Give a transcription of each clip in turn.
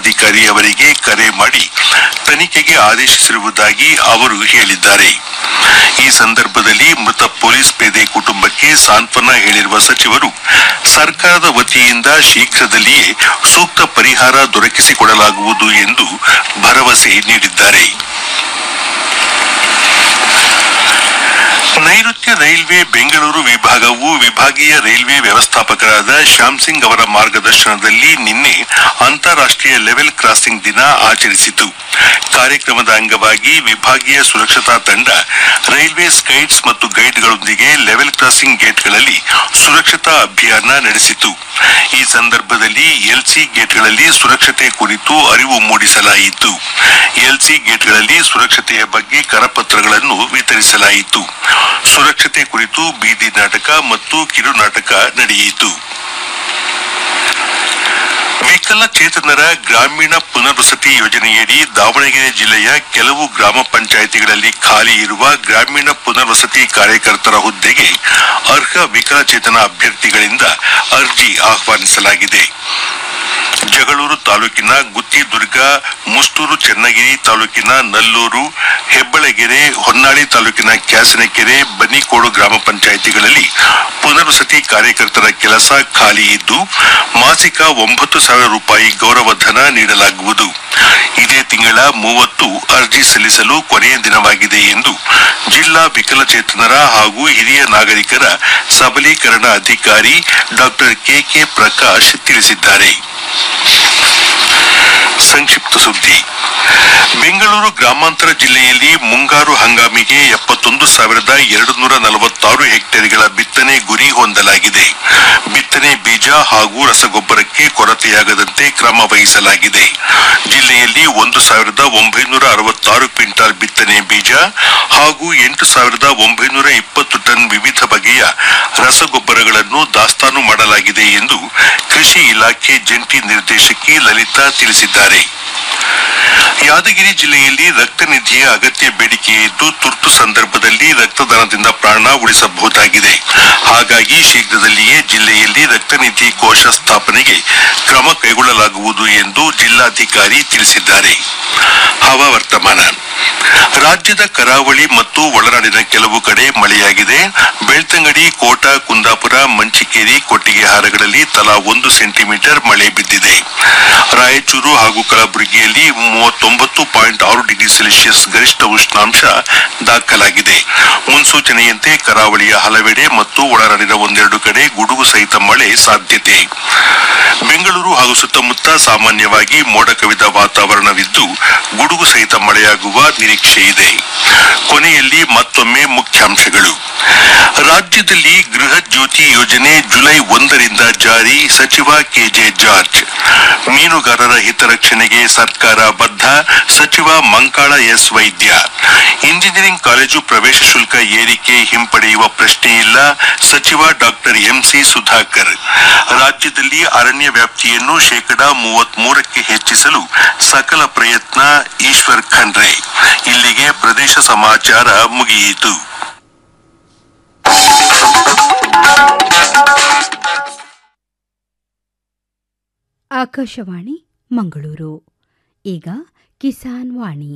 ವರಿಷ್ಠಾಧಿಕಾರಿ ಅವರಿಗೆ ಕರೆ ಮಾಡಿ ತನಿಖೆಗೆ ಆದೇಶಿಸಿರುವುದಾಗಿ ಅವರು ಹೇಳಿದ್ದಾರೆ ಈ ಸಂದರ್ಭದಲ್ಲಿ ಮೃತ ಪೊಲೀಸ್ ಪೇದೆ ಕುಟುಂಬಕ್ಕೆ ಸಾಂತ್ವನ ಹೇಳಿರುವ ಸಚಿವರು ಸರ್ಕಾರದ ವತಿಯಿಂದ ಶೀಘ್ರದಲ್ಲಿಯೇ ಸೂಕ್ತ ಪರಿಹಾರ ದೊರಕಿಸಿಕೊಡಲಾಗುವುದು ಎಂದು ಭರವಸೆ ನೀಡಿದ್ದಾರೆ ನೈಋತ್ಯ ರೈಲ್ವೆ ಬೆಂಗಳೂರು ವಿಭಾಗವು ವಿಭಾಗೀಯ ರೈಲ್ವೆ ವ್ಯವಸ್ಥಾಪಕರಾದ ಶ್ಯಾಮ್ ಸಿಂಗ್ ಅವರ ಮಾರ್ಗದರ್ಶನದಲ್ಲಿ ನಿನ್ನೆ ಅಂತಾರಾಷ್ಟ್ರೀಯ ಲೆವೆಲ್ ಕ್ರಾಸಿಂಗ್ ದಿನ ಆಚರಿಸಿತು ಕಾರ್ಯಕ್ರಮದ ಅಂಗವಾಗಿ ವಿಭಾಗೀಯ ಸುರಕ್ಷತಾ ತಂಡ ರೈಲ್ವೆ ಸ್ಕೈಡ್ಸ್ ಮತ್ತು ಗೈಡ್ಗಳೊಂದಿಗೆ ಲೆವೆಲ್ ಕ್ರಾಸಿಂಗ್ ಗೇಟ್ಗಳಲ್ಲಿ ಸುರಕ್ಷತಾ ಅಭಿಯಾನ ನಡೆಸಿತು ಈ ಸಂದರ್ಭದಲ್ಲಿ ಎಲ್ಸಿ ಗೇಟ್ಗಳಲ್ಲಿ ಸುರಕ್ಷತೆ ಕುರಿತು ಅರಿವು ಮೂಡಿಸಲಾಯಿತು ಎಲ್ಸಿ ಗೇಟ್ಗಳಲ್ಲಿ ಸುರಕ್ಷತೆಯ ಬಗ್ಗೆ ಕರಪತ್ರಗಳನ್ನು ವಿತರಿಸಲಾಯಿತು ಸುರಕ್ಷತೆ ಕುರಿತು ಬೀದಿ ನಾಟಕ ಮತ್ತು ಕಿರುನಾಟಕ ನಡೆಯಿತು ವಿಕಲಚೇತನರ ಗ್ರಾಮೀಣ ಪುನರ್ವಸತಿ ಯೋಜನೆಯಡಿ ದಾವಣಗೆರೆ ಜಿಲ್ಲೆಯ ಕೆಲವು ಗ್ರಾಮ ಪಂಚಾಯಿತಿಗಳಲ್ಲಿ ಖಾಲಿ ಇರುವ ಗ್ರಾಮೀಣ ಪುನರ್ವಸತಿ ಕಾರ್ಯಕರ್ತರ ಹುದ್ದೆಗೆ ಅರ್ಹ ವಿಕಲಚೇತನ ಅಭ್ಯರ್ಥಿಗಳಿಂದ ಅರ್ಜಿ ಆಹ್ವಾನಿಸಲಾಗಿದೆ ಜಗಳೂರು ತಾಲೂಕಿನ ಗುತ್ತಿದುರ್ಗ ಮುಷ್ಟೂರು ಚನ್ನಗಿರಿ ತಾಲೂಕಿನ ನಲ್ಲೂರು ಹೆಬ್ಬಳಗೆರೆ ಹೊನ್ನಾಳಿ ತಾಲೂಕಿನ ಕ್ಯಾಸನಕೆರೆ ಬನ್ನಿಕೋಡು ಗ್ರಾಮ ಪಂಚಾಯಿತಿಗಳಲ್ಲಿ ಪುನರ್ವಸತಿ ಕಾರ್ಯಕರ್ತರ ಕೆಲಸ ಖಾಲಿ ಇದ್ದು ಮಾಸಿಕ ಒಂಬತ್ತು ಸಾವಿರ ರೂಪಾಯಿ ಗೌರವಧನ ನೀಡಲಾಗುವುದು ಇದೇ ತಿಂಗಳ ಮೂವತ್ತು ಅರ್ಜಿ ಸಲ್ಲಿಸಲು ಕೊನೆಯ ದಿನವಾಗಿದೆ ಎಂದು ಜಿಲ್ಲಾ ವಿಕಲಚೇತನರ ಹಾಗೂ ಹಿರಿಯ ನಾಗರಿಕರ ಸಬಲೀಕರಣ ಅಧಿಕಾರಿ ಡಾಕ್ಟರ್ ಕೆಕೆ ಪ್ರಕಾಶ್ ತಿಳಿಸಿದ್ದಾರೆ ಸಂಕ್ಷಿಪ್ತ ಸುದ್ದಿ ಬೆಂಗಳೂರು ಗ್ರಾಮಾಂತರ ಜಿಲ್ಲೆಯಲ್ಲಿ ಮುಂಗಾರು ಹಂಗಾಮಿಗೆ ಎಪ್ಪತ್ತೊಂದು ಸಾವಿರದ ಎರಡು ನೂರ ನಲವತ್ತಾರು ಹೆಕ್ಟೇರ್ಗಳ ಬಿತ್ತನೆ ಗುರಿ ಹೊಂದಲಾಗಿದೆ ಬಿತ್ತನೆ ಬೀಜ ಹಾಗೂ ರಸಗೊಬ್ಬರಕ್ಕೆ ಕೊರತೆಯಾಗದಂತೆ ಕ್ರಮ ವಹಿಸಲಾಗಿದೆ ಜಿಲ್ಲೆಯಲ್ಲಿ ಒಂದು ಸಾವಿರದ ಒಂಬೈನೂರ ಅರವತ್ತಾರು ಕ್ವಿಂಟಾಲ್ ಬಿತ್ತನೆ ಬೀಜ ಹಾಗೂ ಎಂಟು ಸಾವಿರದ ಒಂಬೈನೂರ ಇಪ್ಪತ್ತು ಟನ್ ವಿವಿಧ ಬಗೆಯ ರಸಗೊಬ್ಬರಗಳನ್ನು ದಾಸ್ತಾನು ಮಾಡಲಾಗಿದೆ ಎಂದು ಕೃಷಿ ಇಲಾಖೆ ಜಂಟಿ ನಿರ್ದೇಶಕಿ ಲಲಿತಾ ತಿಳಿಸಿದ್ದಾರೆ ಯಾದಗಿರಿ ಜಿಲ್ಲೆಯಲ್ಲಿ ರಕ್ತ ನಿಧಿಯ ಅಗತ್ಯ ಬೇಡಿಕೆ ಇದ್ದು ತುರ್ತು ಸಂದರ್ಭದಲ್ಲಿ ರಕ್ತದಾನದಿಂದ ಪ್ರಾಣ ಉಳಿಸಬಹುದಾಗಿದೆ ಹಾಗಾಗಿ ಶೀಘ್ರದಲ್ಲಿಯೇ ಜಿಲ್ಲೆಯಲ್ಲಿ ರಕ್ತನಿಧಿ ಕೋಶ ಸ್ಥಾಪನೆಗೆ ಕ್ರಮ ಕೈಗೊಳ್ಳಲಾಗುವುದು ಎಂದು ಜಿಲ್ಲಾಧಿಕಾರಿ ತಿಳಿಸಿದ್ದಾರೆ ಹವಾವರ್ತಮಾನ ರಾಜ್ಯದ ಕರಾವಳಿ ಮತ್ತು ಒಳನಾಡಿನ ಕೆಲವು ಕಡೆ ಮಳೆಯಾಗಿದೆ ಬೆಳ್ತಂಗಡಿ ಕೋಟ ಕುಂದಾಪುರ ಮಂಚಿಕೇರಿ ಕೊಟ್ಟಿಗೆಹಾರಗಳಲ್ಲಿ ತಲಾ ಒಂದು ಸೆಂಟಿಮೀಟರ್ ಮಳೆ ಬಿದ್ದಿದೆ ರಾಯಚೂರು ಹಾಗೂ ಕಲಬುರಗಿಯಲ್ಲಿ ಮೂವತ್ತೊಂಬತ್ತು ಪಾಯಿಂಟ್ ಆರು ಡಿಗ್ರಿ ಸೆಲ್ಸಿಯಸ್ ಗರಿಷ್ಠ ಉಷ್ಣಾಂಶ ದಾಖಲಾಗಿದೆ ಮುನ್ಸೂಚನೆಯಂತೆ ಕರಾವಳಿಯ ಹಲವೆಡೆ ಮತ್ತು ಒಳನಾಡಿನ ಒಂದೆರಡು ಕಡೆ ಗುಡುಗು ಸಹಿತ ಮಳೆ ಸಾಧ್ಯತೆ ಬೆಂಗಳೂರು ಹಾಗೂ ಸುತ್ತಮುತ್ತ ಸಾಮಾನ್ಯವಾಗಿ ಮೋಡ ಕವಿದ ವಾತಾವರಣವಿದ್ದು ಗುಡುಗು ಸಹಿತ ಮಳೆಯಾಗುವ ನಿರೀಕ್ಷೆ ಇದೆ ಕೊನೆಯಲ್ಲಿ ಮತ್ತೊಮ್ಮೆ ಮುಖ್ಯಾಂಶಗಳು ರಾಜ್ಯದಲ್ಲಿ ಗೃಹ ಜ್ಯೋತಿ ಯೋಜನೆ ಜುಲೈ ಒಂದರಿಂದ ಜಾರಿ ಸಚಿವ ಕೆಜೆ ಜಾರ್ಜ್ ಮೀನುಗಾರರ ಹಿತರಕ್ಷಣೆಗೆ ಸರ್ಕಾರ ಬದ್ಧ ಸಚಿವ Mankal S Vaidya engineering college ಪ್ರವೇಶ ಶುಲ್ಕ ಏರಿಕೆ ಹಿಂಪಡೆಯುವ ಪ್ರಶ್ನೆ ಇಲ್ಲ ಸಚಿವ ಡಾಕ್ಟರ್ ಎಂಸಿ ಸುಧಾಕರ್ ರಾಜ್ಯದಲ್ಲಿ ಅರಣ್ಯ ವ್ಯಾಪ್ತಿಯನ್ನು ಶೇಕಡಾ ಮೂವತ್ಮೂರಕ್ಕೆ ಹೆಚ್ಚಿಸಲು ಸಕಲ ಪ್ರಯತ್ನ ಈಶ್ವರ್ ಖಂಡ್ರೆ ಇಲ್ಲಿಗೆ ಪ್ರದೇಶ ಸಮಾಚಾರ ಮುಗಿಯಿತು ಆಕಾಶವಾಣಿ ಮಂಗಳೂರು ಈಗ ಕಿಸಾನ್ ವಾಣಿ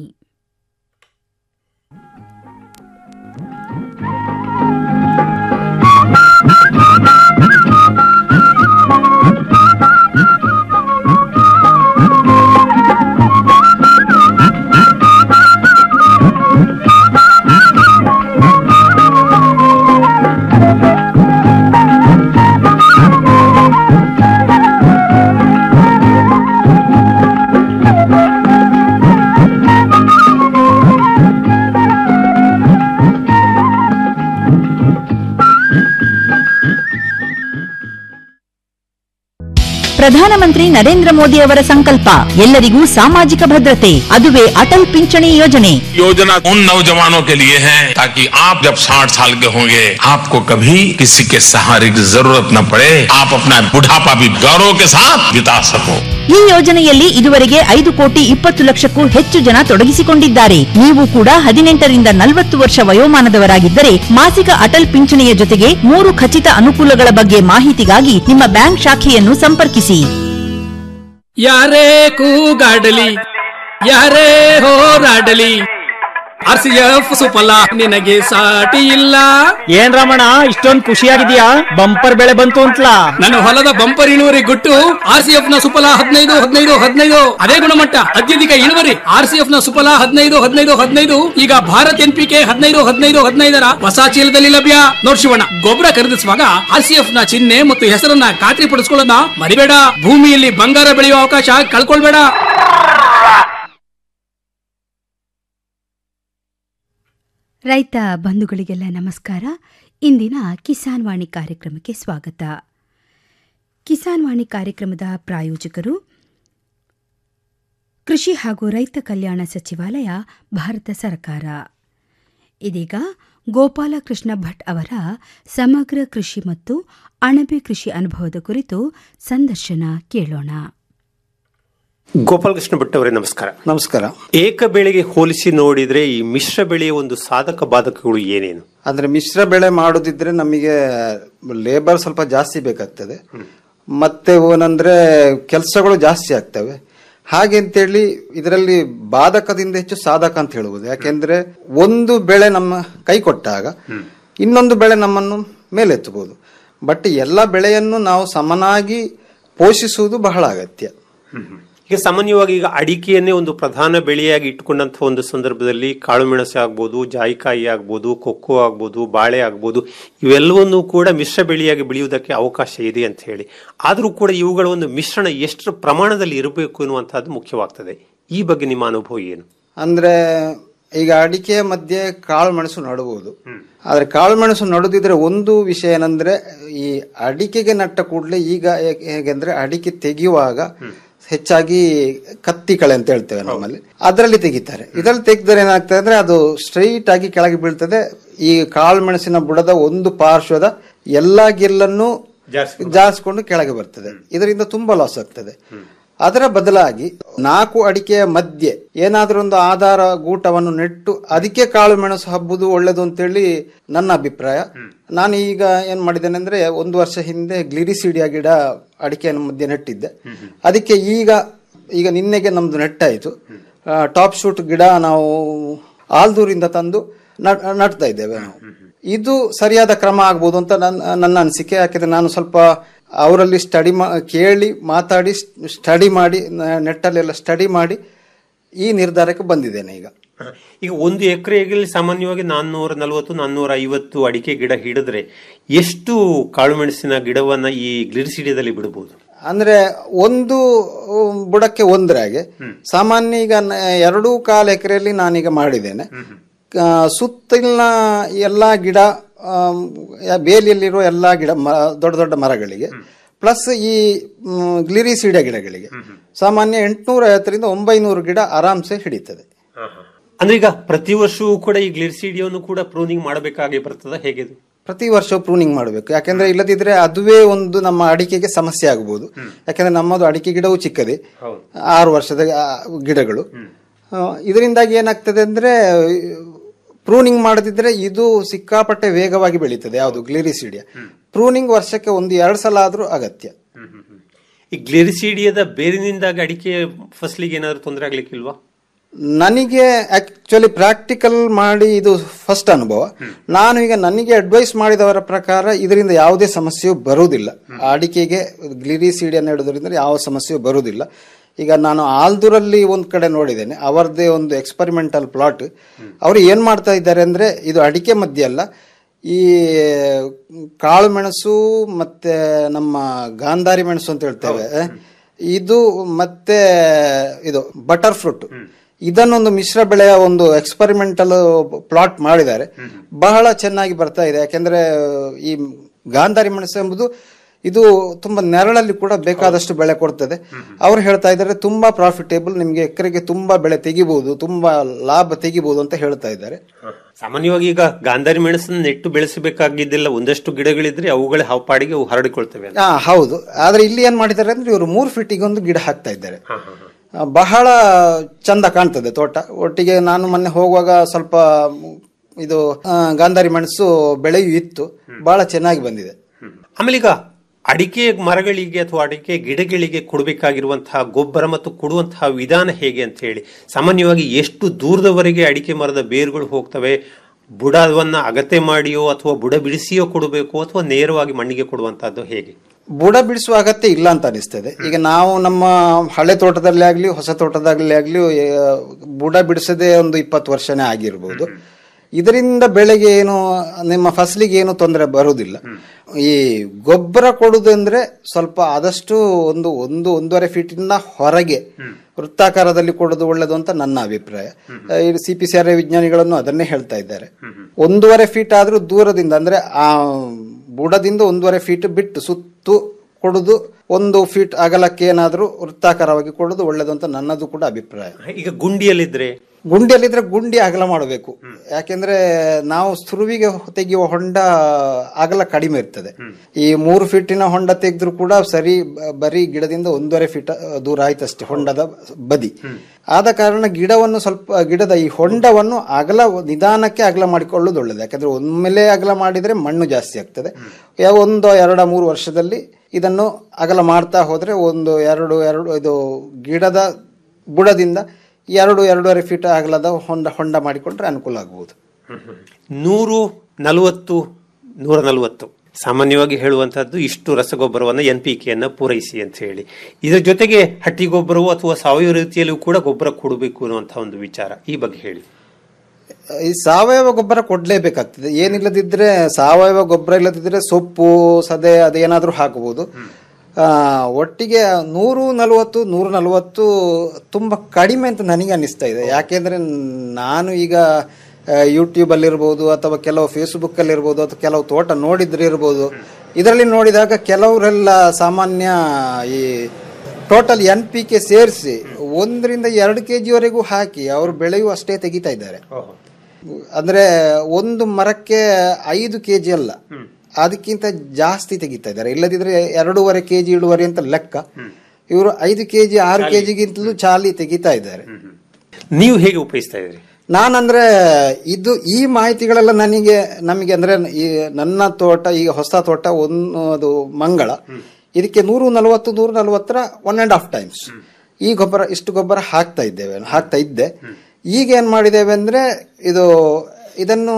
ಪ್ರಧಾನಮಂತ್ರಿ ನರೇಂದ್ರ ಮೋದಿ ಅವರ ಸಂಕಲ್ಪ ಎಲ್ಲರಿಗೂ ಸಾಮಾಜಿಕ ಭದ್ರತೆ ಅದುವೇ ಅಟಲ್ ಪಿಂಚಣಿ ಯೋಜನೆ योजना उन नौजवानों के लिए है ताकि आप जब 60 साल के होंगे आपको कभी किसी के सहारे की जरूरत न पड़े आप अपना बुढ़ापा भी गौरव के साथ बिता सको ಈ ಯೋಜನೆಯಲ್ಲಿ ಇದುವರೆಗೆ ಐದು ಕೋಟಿ ಇಪ್ಪತ್ತು ಲಕ್ಷಕ್ಕೂ ಹೆಚ್ಚು ಜನ ತೊಡಗಿಸಿಕೊಂಡಿದ್ದಾರೆ ನೀವು ಕೂಡ ಹದಿನೆಂಟರಿಂದ ನಲವತ್ತು ವರ್ಷ ವಯೋಮಾನದವರಾಗಿದ್ದರೆ ಮಾಸಿಕ ಅಟಲ್ ಪಿಂಚಣಿಯ ಜೊತೆಗೆ ಮೂರು ಖಚಿತ ಅನುಕೂಲಗಳ ಬಗ್ಗೆ ಮಾಹಿತಿಗಾಗಿ ನಿಮ್ಮ ಬ್ಯಾಂಕ್ ಶಾಖೆಯನ್ನು ಸಂಪರ್ಕಿಸಿ ಯಾರೇ ಕೂಗಾಡಲಿ ಯಾರೇ ಹೋರಾಡಲಿ ಆರ್ ಸಿ ಎಫ್ ಸುಫಲ ನಿನಗೆ ಸಾಟಿ ಇಲ್ಲ ಏನ್ ರಮಣ ಇಷ್ಟೊಂದ್ ಖುಷಿಯಾಗಿದ್ಯಾ ಬಂಪರ್ ಬೆಳೆ ಬಂತು ಅಂತಲಾ ನನ್ನ ಹೊಲದ ಬಂಪರ್ ಇಳುವರಿ ಗುಟ್ಟು ಆರ್ ಸಿ ಎಫ್ ನ ಸುಫಲ ಹದಿನೈದು ಹದಿನೈದು ಹದಿನೈದು ಅದೇ ಗುಣಮಟ್ಟ ಅತ್ಯಧಿಕ ಇಳುವರಿ ಆರ್ ಸಿ ಎಫ್ ನ ಸುಫಲ ಹದಿನೈದು ಹದಿನೈದು ಹದಿನೈದು ಈಗ ಭಾರತ್ ಎನ್ ಪಿ ಕೆ ಹದಿನೈದು ಹದಿನೈದು ಹದಿನೈದರ ಹೊಸ ಚೀಲದಲ್ಲಿ ಲಭ್ಯ ನೋಡ್ ಶಿವಣ್ಣ ಗೊಬ್ಬರ ಖರೀದಿಸುವಾಗ ಆರ್ ಸಿ ಎಫ್ ನ ಚಿಹ್ನೆ ಮತ್ತು ಹೆಸರನ್ನ ಖಾತ್ರಿ ಪಡಿಸ್ಕೊಳ್ಳೋದನ್ನ ಮರಿಬೇಡ ಭೂಮಿಯಲ್ಲಿ ಬಂಗಾರ ಬೆಳೆಯುವ ಅವಕಾಶ ಕಳ್ಕೊಳ್ಬೇಡ ರೈತ ಬಂಧುಗಳಿಗೆಲ್ಲ ನಮಸ್ಕಾರ ಇಂದಿನ ಕಿಸಾನ್ ವಾಣಿ ಕಾರ್ಯಕ್ರಮಕ್ಕೆ ಸ್ವಾಗತ ಕಿಸಾನ್ ವಾಣಿ ಕಾರ್ಯಕ್ರಮದ ಪ್ರಾಯೋಜಕರು ಕೃಷಿ ಹಾಗೂ ರೈತ ಕಲ್ಯಾಣ ಸಚಿವಾಲಯ ಭಾರತ ಸರ್ಕಾರ ಇದೀಗ ಗೋಪಾಲಕೃಷ್ಣ ಭಟ್ ಅವರ ಸಮಗ್ರ ಕೃಷಿ ಮತ್ತು ಅಣಬೆ ಕೃಷಿ ಅನುಭವದ ಕುರಿತು ಸಂದರ್ಶನ ಕೇಳೋಣ ಗೋಪಾಲಕೃಷ್ಣ ಭಟ್ ಅವರೇ ನಮಸ್ಕಾರ ನಮಸ್ಕಾರ ಏಕ ಬೆಳೆಗೆ ಹೋಲಿಸಿ ನೋಡಿದ್ರೆ ಈ ಮಿಶ್ರ ಬೆಳೆಯ ಒಂದು ಸಾಧಕ ಬಾಧಕಗಳು ಏನೇನು ಅಂದ್ರೆ ಮಿಶ್ರ ಬೆಳೆ ಮಾಡೋದಿದ್ರೆ ನಮಗೆ ಲೇಬರ್ ಸ್ವಲ್ಪ ಜಾಸ್ತಿ ಬೇಕಾಗ್ತದೆ ಮತ್ತೆ ಏನಂದ್ರೆ ಕೆಲಸಗಳು ಜಾಸ್ತಿ ಆಗ್ತವೆ ಹಾಗೆ ಅಂತೇಳಿ ಇದರಲ್ಲಿ ಬಾಧಕದಿಂದ ಹೆಚ್ಚು ಸಾಧಕ ಅಂತ ಹೇಳ್ಬೋದು ಯಾಕೆಂದ್ರೆ ಒಂದು ಬೆಳೆ ನಮ್ಮ ಕೈ ಕೊಟ್ಟಾಗ ಇನ್ನೊಂದು ಬೆಳೆ ನಮ್ಮನ್ನು ಮೇಲೆತ್ತಬಹುದು ಬಟ್ ಎಲ್ಲ ಬೆಳೆಯನ್ನು ನಾವು ಸಮನಾಗಿ ಪೋಷಿಸುವುದು ಬಹಳ ಅಗತ್ಯ ಈಗ ಸಾಮಾನ್ಯವಾಗಿ ಈಗ ಅಡಿಕೆಯನ್ನೇ ಒಂದು ಪ್ರಧಾನ ಬೆಳೆಯಾಗಿ ಇಟ್ಟುಕೊಂಡಂತ ಒಂದು ಸಂದರ್ಭದಲ್ಲಿ ಕಾಳುಮೆಣಸು ಆಗ್ಬೋದು ಜಾಯಿಕಾಯಿ ಆಗ್ಬೋದು ಕೊಕ್ಕೋ ಆಗ್ಬೋದು ಬಾಳೆ ಆಗ್ಬೋದು ಇವೆಲ್ಲವನ್ನೂ ಕೂಡ ಮಿಶ್ರ ಬೆಳೆಯಾಗಿ ಬೆಳೆಯುವುದಕ್ಕೆ ಅವಕಾಶ ಇದೆ ಅಂತ ಹೇಳಿ ಆದರೂ ಕೂಡ ಇವುಗಳ ಒಂದು ಮಿಶ್ರಣ ಎಷ್ಟು ಪ್ರಮಾಣದಲ್ಲಿ ಇರಬೇಕು ಎನ್ನುವಂತಹದ್ದು ಮುಖ್ಯವಾಗ್ತದೆ ಈ ಬಗ್ಗೆ ನಿಮ್ಮ ಅನುಭವ ಏನು ಅಂದ್ರೆ ಈಗ ಅಡಿಕೆಯ ಮಧ್ಯೆ ಕಾಳು ಮೆಣಸು ನಡಬಹುದು ಆದ್ರೆ ಕಾಳು ಮೆಣಸು ನಡುದಿದ್ರೆ ಒಂದು ವಿಷಯ ಏನಂದ್ರೆ ಈ ಅಡಿಕೆಗೆ ನಟ್ಟ ಕೂಡಲೇ ಈಗ ಹೇ- ಹೇಗೆಂದ್ರೆ ಅಡಿಕೆ ತೆಗೆಯುವಾಗ ಹೆಚ್ಚಾಗಿ ಕತ್ತಿ ಕಳೆ ಅಂತ ಹೇಳ್ತೇವೆ ನಮ್ಮಲ್ಲಿ ಅದರಲ್ಲಿ ತೆಗಿತಾರೆ ಇದರಲ್ಲಿ ತೆಗೆದ್ರೆ ಏನಾಗ್ತದೆ ಅಂದ್ರೆ ಅದು ಸ್ಟ್ರೈಟ್ ಆಗಿ ಕೆಳಗೆ ಬೀಳ್ತದೆ ಈ ಕಾಳು ಮೆಣಸಿನ ಬುಡದ ಒಂದು ಪಾರ್ಶ್ವದ ಎಲ್ಲಾ ಗೆಲ್ಲನ್ನು ಜಾರಿಸ್ಕೊಂಡು ಕೆಳಗೆ ಬರ್ತದೆ ಇದರಿಂದ ತುಂಬಾ ಲಾಸ್ ಆಗ್ತದೆ ಅದರ ಬದಲಾಗಿ ನಾಲ್ಕು ಅಡಿಕೆಯ ಮಧ್ಯೆ ಏನಾದ್ರೂ ಒಂದು ಆಧಾರ ಗೂಟವನ್ನು ನೆಟ್ಟು ಅದಕ್ಕೆ ಕಾಳು ಮೆಣಸು ಹಬ್ಬುದು ಒಳ್ಳೇದು ಅಂತೇಳಿ ನನ್ನ ಅಭಿಪ್ರಾಯ ನಾನು ಈಗ ಏನ್ ಮಾಡಿದ್ದೇನೆ ಅಂದ್ರೆ ಒಂದು ವರ್ಷ ಹಿಂದೆ ಗ್ಲಿರಿಸಿಡಿಯ ಗಿಡ ಅಡಿಕೆಯ ಮಧ್ಯೆ ನೆಟ್ಟಿದ್ದೆ ಅದಕ್ಕೆ ಈಗ ಈಗ ನಿನ್ನೆಗೆ ನಮ್ದು ನೆಟ್ಟಾಯಿತು ಟಾಪ್ ಶೂಟ್ ಗಿಡ ನಾವು ಆಲ್ದೂರಿಂದ ತಂದು ನಟ್- ನಟ್ತಾ ಇದ್ದೇವೆ ನಾವು ಇದು ಸರಿಯಾದ ಕ್ರಮ ಆಗ್ಬೋದು ಅಂತ ನನ್ನ ನನ್ನ ಅನಿಸಿಕೆ ಯಾಕೆಂದ್ರೆ ನಾನು ಸ್ವಲ್ಪ ಅವರಲ್ಲಿ ಸ್ಟಡಿ ಮಾ ಕೇಳಿ ಮಾತಾಡಿ ಸ್ಟಡಿ ಮಾಡಿ ನ- ನೆಟ್ಟಲ್ಲೆಲ್ಲ ಸ್ಟಡಿ ಮಾಡಿ ಈ ನಿರ್ಧಾರಕ್ಕೆ ಬಂದಿದ್ದೇನೆ ಈಗ ಈಗ ಒಂದು ಎಕರೆಗೆ ಸಾಮಾನ್ಯವಾಗಿ ನಾನ್ನೂರ ನಲವತ್ತು ನಾನ್ನೂರ ಐವತ್ತು ಅಡಿಕೆ ಗಿಡ ಹಿಡಿದ್ರೆ ಎಷ್ಟು ಕಾಳುಮೆಣಸಿನ ಗಿಡವನ್ನ ಈ ಗ್ಲಿರಿಸಿಡಿಯದಲ್ಲಿ ಬಿಡಬಹುದು ಅಂದ್ರೆ ಒಂದು ಉಮ್, ಬುಡಕ್ಕೆ ಒಂದರಾಗೆ ಸಾಮಾನ್ಯ ಈಗ ನ- ಎರಡೂ ಕಾಲು ಎಕರೆಯಲ್ಲಿ ನಾನೀಗ ಮಾಡಿದ್ದೇನೆ ಆ, ಸುತ್ತಲಿನ ಎಲ್ಲಾ ಗಿಡ ಆಮ್, ಯ- ಬೇಲಿಯಲ್ಲಿರುವ ಎಲ್ಲಾ ಗಿಡ ಮ- ದೊಡ್ಡ ದೊಡ್ಡ ಮರಗಳಿಗೆ ಪ್ಲಸ್ ಈ ಗ್ಲಿರಿಸಿಡ ಗಿಡಗಳಿಗೆ ಸಾಮಾನ್ಯ ಎಂಟುನೂರ ಐವತ್ತರಿಂದ ಒಂಬೈನೂರು ಗಿಡ ಆರಾಮ್ಸೆ ಹಿಡಿತದೆ ಅಂದ್ರೆ ಈಗ ಪ್ರತಿ ವರ್ಷವೂ ಕೂಡ ಈ ಗ್ಲಿರಿಸಿಡಿಯನ್ನು ಕೂಡ ಪ್ರೂನಿಂಗ್ ಮಾಡಬೇಕಾಗಿ ಬರ್ತದ ಹೇಗೆ ಇದು? ಪ್ರತಿ ವರ್ಷ ಪ್ರೂನಿಂಗ್ ಮಾಡಬೇಕು ಯಾಕೆಂದ್ರೆ ಇಲ್ಲದಿದ್ರೆ ಅದುವೇ ಒಂದು ನಮ್ಮ ಅಡಿಕೆಗೆ ಸಮಸ್ಯೆ ಆಗಬಹುದು ಯಾಕೆಂದ್ರೆ ನಮ್ಮದು ಅಡಿಕೆ ಗಿಡವು ಚಿಕ್ಕದೆ ಆರು ವರ್ಷದ ಆ, ಗಿಡಗಳು ಆ, ಇದರಿಂದಾಗಿ ಏನಾಗ್ತದೆ ಅಂದ್ರೆ ಪ್ರೂನಿಂಗ್ ಮಾಡದಿದ್ರೆ ಇದು ಸಿಕ್ಕಾಪಟ್ಟೆ ವೇಗವಾಗಿ ಬೆಳೀತದೆ ಯಾವುದು ಗ್ಲಿರಿಸಿಡಿಯ ಪ್ರೂನಿಂಗ್ ವರ್ಷಕ್ಕೆ ಒಂದು ಎರಡು ಸಲ ಆದ್ರೂ ಅಗತ್ಯ ಈ ಗ್ಲಿರಿಸಿಡಿಯದ ಬೇರಿನಿಂದಾಗಿ ಅಡಿಕೆ ಫಸಲಿಗೆ ಏನಾದ್ರು ತೊಂದರೆ ಆಗ್ಲಿಕ್ಕಿಲ್ವಾ ನನಗೆ ಆಕ್ಚುಲಿ ಪ್ರಾಕ್ಟಿಕಲ್ ಮಾಡಿ ಇದು ಫಸ್ಟ್ ಅನುಭವ ನಾನು ಈಗ ನನಗೆ ಅಡ್ವೈಸ್ ಮಾಡಿದವರ ಪ್ರಕಾರ ಇದರಿಂದ ಯಾವುದೇ ಸಮಸ್ಯೆಯು ಬರುವುದಿಲ್ಲ ಅಡಿಕೆಗೆ ಗ್ಲಿರಿಸಿಡಿಯನ್ನು ಇಡೋದ್ರಿಂದ ಯಾವ ಸಮಸ್ಯೆಯು ಬರುವುದಿಲ್ಲ ಈಗ ನಾನು ಆಲ್ದೂರಲ್ಲಿ ಒಂದ್ ಕಡೆ ನೋಡಿದ್ದೇನೆ ಅವರದೇ ಒಂದು ಎಕ್ಸ್ಪರಿಮೆಂಟಲ್ ಪ್ಲಾಟ್ ಅವರು ಏನ್ ಮಾಡ್ತಾ ಇದ್ದಾರೆ ಅಂದ್ರೆ ಇದು ಅಡಿಕೆ ಮಧ್ಯೆ ಅಲ್ಲ ಈ ಕಾಳು ಮೆಣಸು ಮತ್ತೆ ನಮ್ಮ ಗಾಂಧಾರಿ ಮೆಣಸು ಅಂತ ಹೇಳ್ತೇವೆ ಇದು ಮತ್ತೆ ಇದು ಬಟರ್ ಫ್ರೂಟ್ ಇದನ್ನೊಂದು ಮಿಶ್ರ ಬೆಳೆಯ ಒಂದು ಎಕ್ಸ್ಪರಿಮೆಂಟಲ್ ಪ್ಲಾಟ್ ಮಾಡಿದ್ದಾರೆ ಬಹಳ ಚೆನ್ನಾಗಿ ಬರ್ತಾ ಇದೆ ಯಾಕೆಂದ್ರೆ ಈ ಗಾಂಧಾರಿ ಮೆಣಸು ಎಂಬುದು ಇದು ತುಂಬಾ ನೆರಳಲ್ಲಿ ಕೂಡ ಬೇಕಾದಷ್ಟು ಬೆಳೆ ಕೊಡ್ತದೆ ಅವ್ರು ಹೇಳ್ತಾ ಇದ್ದಾರೆ ತುಂಬಾ ಪ್ರಾಫಿಟೇಬಲ್ ನಿಮ್ಗೆ ಎಕರೆಗೆ ತುಂಬಾ ಬೆಳೆ ತೆಗಿಬಹುದು ತುಂಬಾ ಲಾಭ ತೆಗಿಬಹುದು ಅಂತ ಹೇಳ್ತಾ ಇದ್ದಾರೆ ಸಾಮಾನ್ಯವಾಗಿ ಈಗ ಗಾಂಧಾರಿ ಮೆಣಸನ್ನು ನೆಟ್ಟು ಬೆಳೆಸಬೇಕಾಗಿದ್ದಿಲ್ಲ ಒಂದಷ್ಟು ಗಿಡಗಳಿದ್ರೆ ಅವುಗಳೇ ಹಾಪಾಡಿಗೆ ಅವು ಹರಡಿಕೊಳ್ತವೆ ಅಂತ. ಹಾ ಹೌದು ಆದ್ರೆ ಇಲ್ಲಿ ಏನ್ ಮಾಡಿದ್ದಾರೆ ಅಂದ್ರೆ ಇವರು ಮೂರು ಫೀಟಿಗೆ ಒಂದು ಗಿಡ ಹಾಕ್ತಾ ಇದ್ದಾರೆ ಆ, ಬಹಳ ಚಂದ ಕಾಣ್ತದೆ ತೋಟ ಒಟ್ಟಿಗೆ ನಾನು ಮೊನ್ನೆ ಹೋಗುವಾಗ ಸ್ವಲ್ಪ ಮ್, ಇದು ಆ, ಗಾಂಧಾರಿ ಮೆಣಸು ಬೆಳೆಯೂ ಇತ್ತು ಬಹಳ ಚೆನ್ನಾಗಿ ಬಂದಿದೆ ಆಮೇಲೆ ಈಗ ಅಡಿಕೆ ಮರಗಳಿಗೆ ಅಥವಾ ಅಡಿಕೆ ಗಿಡಗಳಿಗೆ ಕೊಡಬೇಕಾಗಿರುವಂತಹ ಗೊಬ್ಬರ ಮತ್ತು ಕೊಡುವಂತಹ ವಿಧಾನ ಹೇಗೆ ಅಂತ ಹೇಳಿ ಸಾಮಾನ್ಯವಾಗಿ ಎಷ್ಟು ದೂರದವರೆಗೆ ಅಡಿಕೆ ಮರದ ಬೇರುಗಳು ಹೋಗ್ತವೆ ಬುಡವನ್ನ ಅಗತೆ ಮಾಡಿಯೋ ಅಥವಾ ಬುಡ ಬಿಡಿಸಿಯೋ ಕೊಡಬೇಕು ಅಥವಾ ನೇರವಾಗಿ ಮಣ್ಣಿಗೆ ಕೊಡುವಂತಹದ್ದು ಹೇಗೆ ಬುಡ ಬಿಡಿಸುವ ಅಗತ್ಯ ಇಲ್ಲ ಅಂತ ಅನಿಸ್ತದೆ ಈಗ ನಾವು ನಮ್ಮ ಹಳೆ ತೋಟದಲ್ಲಿ ಆಗ್ಲಿ ಹೊಸ ತೋಟದಾಗಲಿ ಆಗ್ಲಿ ಆ, ಬುಡ ಬಿಡಿಸದೆ ಒಂದು ಇಪ್ಪತ್ತು ವರ್ಷನೇ ಆಗಿರ್ಬೋದು ಇದರಿಂದ ಬೆಳೆಗೆ ಏನು ನಿಮ್ಮ ಫಸಲಿಗೆ ಏನು ತೊಂದರೆ ಬರುವುದಿಲ್ಲ ಈ ಗೊಬ್ಬರ ಕೊಡುವುದಂದ್ರೆ ಸ್ವಲ್ಪ ಆದಷ್ಟು ಒಂದು ಒಂದು ಒಂದೂವರೆ ಫೀಟಿಂದ ಹೊರಗೆ ವೃತ್ತಾಕಾರದಲ್ಲಿ ಕೊಡೋದು ಒಳ್ಳೆದು ಅಂತ ನನ್ನ ಅಭಿಪ್ರಾಯ ಸಿ ಪಿ ಸಿ ಆರ್ ವಿಜ್ಞಾನಿಗಳನ್ನು ಅದನ್ನೇ ಹೇಳ್ತಾ ಇದ್ದಾರೆ ಒಂದೂವರೆ ಫೀಟ್ ಆದ್ರೂ ದೂರದಿಂದ ಅಂದ್ರೆ ಆ ಬುಡದಿಂದ ಒಂದೂವರೆ ಫೀಟ್ ಬಿಟ್ಟು ಸುತ್ತು ಕೊಡುದು ಒಂದು ಫೀಟ್ ಅಗಲಕ್ಕೆ ಏನಾದ್ರೂ ವೃತ್ತಾಕಾರವಾಗಿ ಕೊಡುದು ಒಳ್ಳೆದು ಅಂತ ನನ್ನದು ಕೂಡ ಅಭಿಪ್ರಾಯ ಈಗ ಗುಂಡಿಯಲ್ಲಿದ್ರೆ ಗುಂಡಿಯಲ್ಲಿದ್ರೆ ಗುಂಡಿ ಅಗಲ ಮಾಡಬೇಕು ಯಾಕೆಂದ್ರೆ ನಾವು ಸುರುವಿಗೆ ತೆಗೆಯುವ ಹೊಂಡ ಅಗಲ ಕಡಿಮೆ ಇರ್ತದೆ ಈ ಮೂರು ಫೀಟಿನ ಹೊಂಡ ತೆಗೆದ್ರು ಕೂಡ ಸರಿ ಬ- ಬರೀ ಗಿಡದಿಂದ ಒಂದೂವರೆ ಫೀಟ್ ಅ, ದೂರ ಆಯ್ತಷ್ಟೇ ಹೊಂಡದ ಬದಿ ಆದ ಕಾರಣ ಗಿಡವನ್ನು ಸ್ವಲ್ಪ ಗಿಡದ ಈ ಹೊಂಡವನ್ನು ಅಗಲ ನಿಧಾನಕ್ಕೆ ಅಗಲ ಮಾಡಿಕೊಳ್ಳುವುದು ಒಳ್ಳೆಯದು ಯಾಕಂದ್ರೆ ಒಮ್ಮೆಲೆ ಅಗಲ ಮಾಡಿದ್ರೆ ಮಣ್ಣು ಜಾಸ್ತಿ ಆಗ್ತದೆ ಯಾವ ಒಂದು ಎರಡ ಮೂರು ವರ್ಷದಲ್ಲಿ ಇದನ್ನು ಅಗಲ ಮಾಡ್ತಾ ಹೋದ್ರೆ ಒಂದು ಎರಡು ಎರಡು ಇದು ಗಿಡದ ಬುಡದಿಂದ ಎರಡು ಎರಡೂವರೆ ಫೀಟ್ ಅಗಲದ ಹೊಂಡ ಹೊಂಡ ಮಾಡಿಕೊಂಡ್ರೆ ಅನುಕೂಲ ಆಗಬಹುದು ನೂರು ನಲವತ್ತು ನೂರ ನಲವತ್ತು ಸಾಮಾನ್ಯವಾಗಿ ಹೇಳುವಂತಹದ್ದು ಇಷ್ಟು ರಸಗೊಬ್ಬರವನ್ನು ಎನ್ ಪಿ ಕೆಯನ್ನು ಪೂರೈಸಿ ಅಂತ ಹೇಳಿ ಇದರ ಜೊತೆಗೆ ಹಟ್ಟಿ ಗೊಬ್ಬರವು ಅಥವಾ ಸಾವಯವ ರೀತಿಯಲ್ಲೂ ಕೂಡ ಗೊಬ್ಬರ ಕೊಡಬೇಕು ಅನ್ನುವಂತಹ ಒಂದು ವಿಚಾರ ಈ ಬಗ್ಗೆ ಹೇಳಿ ಈ ಸಾವಯವ ಗೊಬ್ಬರ ಕೊಡ್ಲೇಬೇಕಾಗ್ತದೆ ಏನಿಲ್ಲದಿದ್ರೆ ಸಾವಯವ ಗೊಬ್ಬರ ಇಲ್ಲದಿದ್ರೆ ಸೊಪ್ಪು ಸದೆ ಅದೇನಾದ್ರೂ ಹಾಕಬಹುದು ಆ, ಒಟ್ಟಿಗೆ ನೂರು ನಲವತ್ತು ನೂರ ನಲವತ್ತು ತುಂಬಾ ಕಡಿಮೆ ಅಂತ ನನಗೆ ಅನಿಸ್ತಾ ಇದೆ ಯಾಕೆಂದ್ರೆ ನಾನು ಈಗ ಯೂಟ್ಯೂಬ್ ಅಲ್ಲಿ ಇರ್ಬೋದು ಅಥವಾ ಕೆಲವು ಫೇಸ್ಬುಕ್ ಅಲ್ಲಿ ಇರ್ಬೋದು ಅಥವಾ ಕೆಲವು ತೋಟ ನೋಡಿದ್ರೆ ಇರ್ಬೋದು ಇದರಲ್ಲಿ ನೋಡಿದಾಗ ಕೆಲವರೆಲ್ಲ ಸಾಮಾನ್ಯ ಈ ಟೋಟಲ್ ಎನ್ ಪಿ ಕೆ ಸೇರಿಸಿ ಒಂದರಿಂದ ಎರಡು ಕೆ ಜಿವರೆಗೂ ಹಾಕಿ ಅವರು ಬೆಳೆಯು ಅಷ್ಟೇ ತೆಗಿತಾ ಇದ್ದಾರೆ ಅಂದ್ರೆ ಒಂದು ಮರಕ್ಕೆ ಐದು ಕೆ ಜಿ ಅಲ್ಲ ಅದಕ್ಕಿಂತ ಜಾಸ್ತಿ ತೆಗಿತಾ ಇದ್ದಾರೆ ಇಲ್ಲದಿದ್ರೆ ಎರಡೂವರೆ ಕೆ ಜಿ ಇಳುವರಿ ಅಂತ ಲೆಕ್ಕ ಇವರು ಐದು ಕೆ ಜಿ ಆರು ಕೆ ಜಿಗಿಂತಲೂ ಚಾಲಿ ತೆಗಿತಾ ಇದ್ದಾರೆ ನೀವು ಹೇಗೆ ಉಪಯೋಗಿಸ್ತಾ ಇದ್ರಿ ನಾನಂದ್ರೆ ಇದು ಈ ಮಾಹಿತಿಗಳೆಲ್ಲ ನನಗೆ ನಮಗೆ ಅಂದ್ರೆ ಈ ನನ್ನ ತೋಟ ಈಗ ಹೊಸ ತೋಟ ಒಂದು ಅದು ಮಂಗಳ ಇದಕ್ಕೆ ನೂರು ನಲವತ್ತು ನೂರ ನಲವತ್ತರ ಒನ್ ಅಂಡ್ ಹಾಫ್ ಟೈಮ್ಸ್ ಈ ಗೊಬ್ಬರ ಇಷ್ಟು ಗೊಬ್ಬರ ಹಾಕ್ತಾ ಇದ್ದೇವೆ ಹಾಕ್ತಾ ಇದ್ದೆ ಈಗ ಏನ್ ಮಾಡಿದ್ದೇವೆ ಅಂದ್ರೆ ಇದು ಇದನ್ನು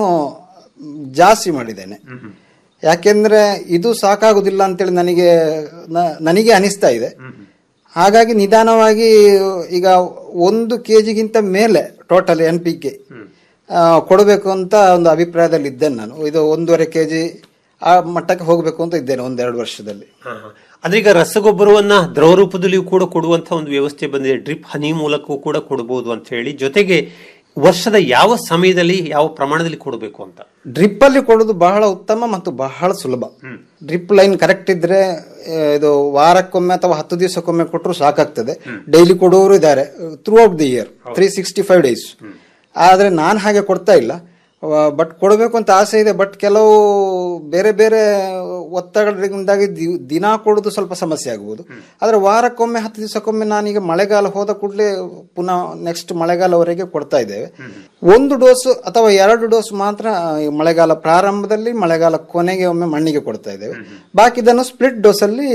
ಜಾಸ್ತಿ ಮಾಡಿದ್ದೇನೆ ಯಾಕೆಂದ್ರೆ ಇದು ಸಾಕಾಗುದಿಲ್ಲ ಅಂತೇಳಿ ನನಗೆ ನ- ನನಗೆ ಅನಿಸ್ತಾ ಇದೆ ಹಾಗಾಗಿ ನಿಧಾನವಾಗಿ ಈಗ ಒಂದು ಕೆ ಜಿಗಿಂತ ಮೇಲೆ ಟೋಟಲ್ ಎನ್ ಪಿ ಕೆ ಕೊಡಬೇಕು ಅಂತ ಒಂದು ಅಭಿಪ್ರಾಯದಲ್ಲಿ ಇದ್ದೇನೆ ನಾನು ಇದು ಒಂದೂವರೆ ಕೆ ಜಿ ಆ ಮಟ್ಟಕ್ಕೆ ಹೋಗಬೇಕು ಅಂತ ಇದ್ದೇನೆ ಒಂದೆರಡು ವರ್ಷದಲ್ಲಿ ಅಂದ್ರೆ ಈಗ ರಸಗೊಬ್ಬರವನ್ನ ದ್ರವ ರೂಪದಲ್ಲಿಯೂ ಕೂಡ ಕೊಡುವಂತ ಒಂದು ವ್ಯವಸ್ಥೆ ಬಂದಿದೆ ಡ್ರಿಪ್ ಹನಿ ಮೂಲಕವೂ ಕೂಡ ಕೊಡಬಹುದು ಅಂತ ಹೇಳಿ ಜೊತೆಗೆ ವರ್ಷದ ಯಾವ ಸಮಯದಲ್ಲಿ ಯಾವ ಪ್ರಮಾಣದಲ್ಲಿ ಕೊಡಬೇಕು ಅಂತ ಡ್ರಿಪ್ ಅಲ್ಲಿ ಕೊಡೋದು ಬಹಳ ಉತ್ತಮ ಮತ್ತು ಬಹಳ ಸುಲಭ ಡ್ರಿಪ್ ಲೈನ್ ಕರೆಕ್ಟ್ ಇದ್ರೆ ಆ, ಇದು ವಾರಕ್ಕೊಮ್ಮೆ ಅಥವಾ ಹತ್ತು ದಿವಸಕ್ಕೊಮ್ಮೆ ಕೊಟ್ಟರು ಸಾಕಾಗ್ತದೆ ಡೈಲಿ ಕೊಡುವವರು ಇದ್ದಾರೆ throughout the year three sixty five days ಆದ್ರೆ ನಾನು ಹಾಗೆ ಕೊಡ್ತಾ ಇಲ್ಲ ಬಟ್ ಕೊಡಬೇಕು ಅಂತ ಆಸೆ ಇದೆ ಬಟ್ ಕೆಲವು ಬೇರೆ ಬೇರೆ ಒತ್ತಡದಿಂದಾಗಿ ದಿ- ದಿನ ಕೊಡೋದು ಸ್ವಲ್ಪ ಸಮಸ್ಯೆ ಆಗ್ಬೋದು ಆದ್ರೆ ವಾರಕ್ಕೊಮ್ಮೆ ಹತ್ತು ದಿವಸಕ್ಕೊಮ್ಮೆ ನಾನೀಗ ಮಳೆಗಾಲ ಹೋದ ಕೂಡಲೇ ಪುನಃ ನೆಕ್ಸ್ಟ್ ಮಳೆಗಾಲವರೆಗೆ ಕೊಡ್ತಾ ಇದ್ದೇವೆ ಒಂದು ಡೋಸ್ ಅಥವಾ ಎರಡು ಡೋಸ್ ಮಾತ್ರ ಈ ಮಳೆಗಾಲ ಪ್ರಾರಂಭದಲ್ಲಿ ಮಳೆಗಾಲ ಕೊನೆಗೆ ಒಮ್ಮೆ ಮಣ್ಣಿಗೆ ಕೊಡ್ತಾ ಇದ್ದೇವೆ ಬಾಕಿದನ್ನು ಸ್ಪ್ಲಿಟ್ ಡೋಸ್ ಅಲ್ಲಿ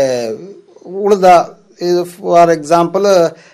ಉಳಿದ ಫಾರ್ ಎಕ್ಸಾಂಪಲ್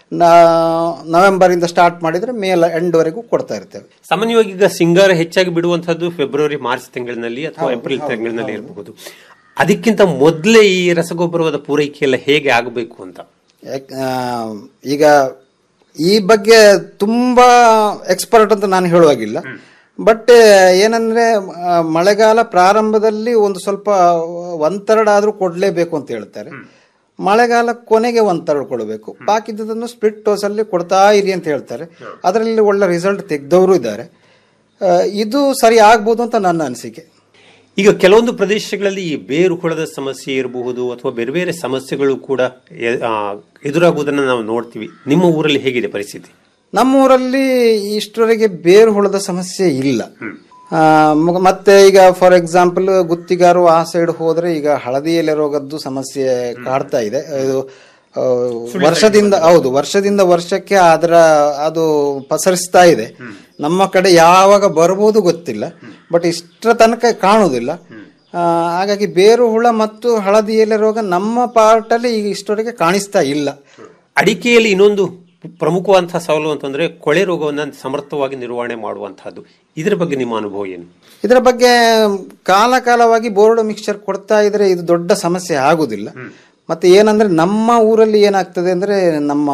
ನವೆಂಬರ್ ಇಂದ ಸ್ಟಾರ್ಟ್ ಮಾಡಿದ್ರೆ ಮೇ ಎಂಡ್ ವರೆಗೂ ಕೊಡ್ತಾ ಇರ್ತೇವೆ ಸಾಮಾನ್ಯವಾಗಿ ಈಗ ಸಿಂಗಾರ ಹೆಚ್ಚಾಗಿ ಬಿಡುವಂತಹದ್ದು ಫೆಬ್ರವರಿ ಮಾರ್ಚ್ ತಿಂಗಳಿನಲ್ಲಿ ಅಥವಾ ಏಪ್ರಿಲ್ ತಿಂಗಳಿನಲ್ಲಿ ಇರಬಹುದು ಅದಕ್ಕಿಂತ ಮೊದಲೇ ಈ ರಸಗೊಬ್ಬರವಾದ ಪೂರೈಕೆ ಎಲ್ಲ ಹೇಗೆ ಆಗಬೇಕು ಅಂತ ಯಾಕ್- ಆ, ಈಗ ಈ ಬಗ್ಗೆ ತುಂಬಾ ಎಕ್ಸ್ಪರ್ಟ್ ಅಂತ ನಾನು ಹೇಳುವಾಗಿಲ್ಲ ಬಟ್ ಏನಂದ್ರೆ ಆ, ಮಳೆಗಾಲ ಪ್ರಾರಂಭದಲ್ಲಿ ಒಂದು ಸ್ವಲ್ಪ ಒಂದೆರಡು ಆದ್ರೂ ಕೊಡ್ಲೇಬೇಕು ಅಂತ ಹೇಳ್ತಾರೆ ಮಳೆಗಾಲ ಕೊನೆಗೆ ಒಂದೆರಡು ಕೊಡಬೇಕು ಬಾಕಿದ್ದನ್ನು ಸ್ಪ್ಲಿಟ್ ಡೋಸ್ ಅಲ್ಲಿ ಕೊಡ್ತಾ ಇರಿ ಅಂತ ಹೇಳ್ತಾರೆ ಅದರಲ್ಲಿ ಒಳ್ಳೆ ರಿಸಲ್ಟ್ ತೆಗೆದವರು ಇದ್ದಾರೆ ಆ, ಇದು ಸರಿ ಆಗ್ಬೋದು ಅಂತ ನನ್ನ ಅನಿಸಿಕೆ ಈಗ ಕೆಲವೊಂದು ಪ್ರದೇಶಗಳಲ್ಲಿ ಈ ಬೇರು ಹುಳದ ಸಮಸ್ಯೆ ಇರಬಹುದು ಅಥವಾ ಬೇರೆ ಬೇರೆ ಸಮಸ್ಯೆಗಳು ಕೂಡ ಎ- ಆ, ಎದುರಾಗುವುದನ್ನು ನಾವು ನೋಡ್ತೀವಿ ನಿಮ್ಮ ಊರಲ್ಲಿ ಹೇಗಿದೆ ಪರಿಸ್ಥಿತಿ ನಮ್ಮೂರಲ್ಲಿ ಇಷ್ಟರವರೆಗೆ ಬೇರು ಹುಳದ ಸಮಸ್ಯೆ ಇಲ್ಲ ಆ, ಮ- ಮತ್ತೆ ಈಗ ಫಾರ್ ಎಕ್ಸಾಂಪಲ್ ಗುತ್ತಿಗಾರು ಆ ಸೈಡ್ ಹೋದ್ರೆ ಈಗ ಹಳದಿ ಎಲೆ ರೋಗದ್ದು ಸಮಸ್ಯೆ ಕಾಡ್ತಾ ಇದೆ ಇದು ಆ, ವರ್ಷದಿಂದ ಹೌದು ವರ್ಷದಿಂದ ವರ್ಷಕ್ಕೆ ಅದರ ಅದು ಪಸರಿಸ್ತಾ ಇದೆ ನಮ್ಮ ಕಡೆ ಯಾವಾಗ ಬರ್ಬೋದು ಗೊತ್ತಿಲ್ಲ ಬಟ್ ಇಷ್ಟರ ತನಕ ಕಾಣುವುದಿಲ್ಲ ಆ, ಹಾಗಾಗಿ ಬೇರು ಹುಳ ಮತ್ತು ಹಳದಿ ಎಲೆ ರೋಗ ನಮ್ಮ ಪಾರ್ಟಲ್ಲಿ ಈಗ ಇಷ್ಟವರೆಗೆ ಕಾಣಿಸ್ತಾ ಇಲ್ಲ ಅಡಿಕೆಯಲ್ಲಿ ಇನ್ನೊಂದು ಪ್ರಮುಖವಾದಂತಹ ಸವಾಲು ಅಂತಂದ್ರೆ ಕೊಳೆ ರೋಗವನ್ನು ಸಮರ್ಥವಾಗಿ ನಿರ್ವಹಣೆ ಮಾಡುವಂತಹದ್ದು ಇದರ ಬಗ್ಗೆ ನಿಮ್ಮ ಅನುಭವ ಏನು ಇದರ ಬಗ್ಗೆ ಕಾಲ ಕಾಲವಾಗಿ ಬೋರ್ಡ್ ಮಿಕ್ಸ್ಚರ್ ಕೊಡ್ತಾ ಇದ್ರೆ ಇದು ದೊಡ್ಡ ಸಮಸ್ಯೆ ಆಗುದಿಲ್ಲ ಮತ್ತೆ ಏನಂದ್ರೆ ನಮ್ಮ ಊರಲ್ಲಿ ಏನಾಗ್ತದೆ ಅಂದ್ರೆ ನಮ್ಮ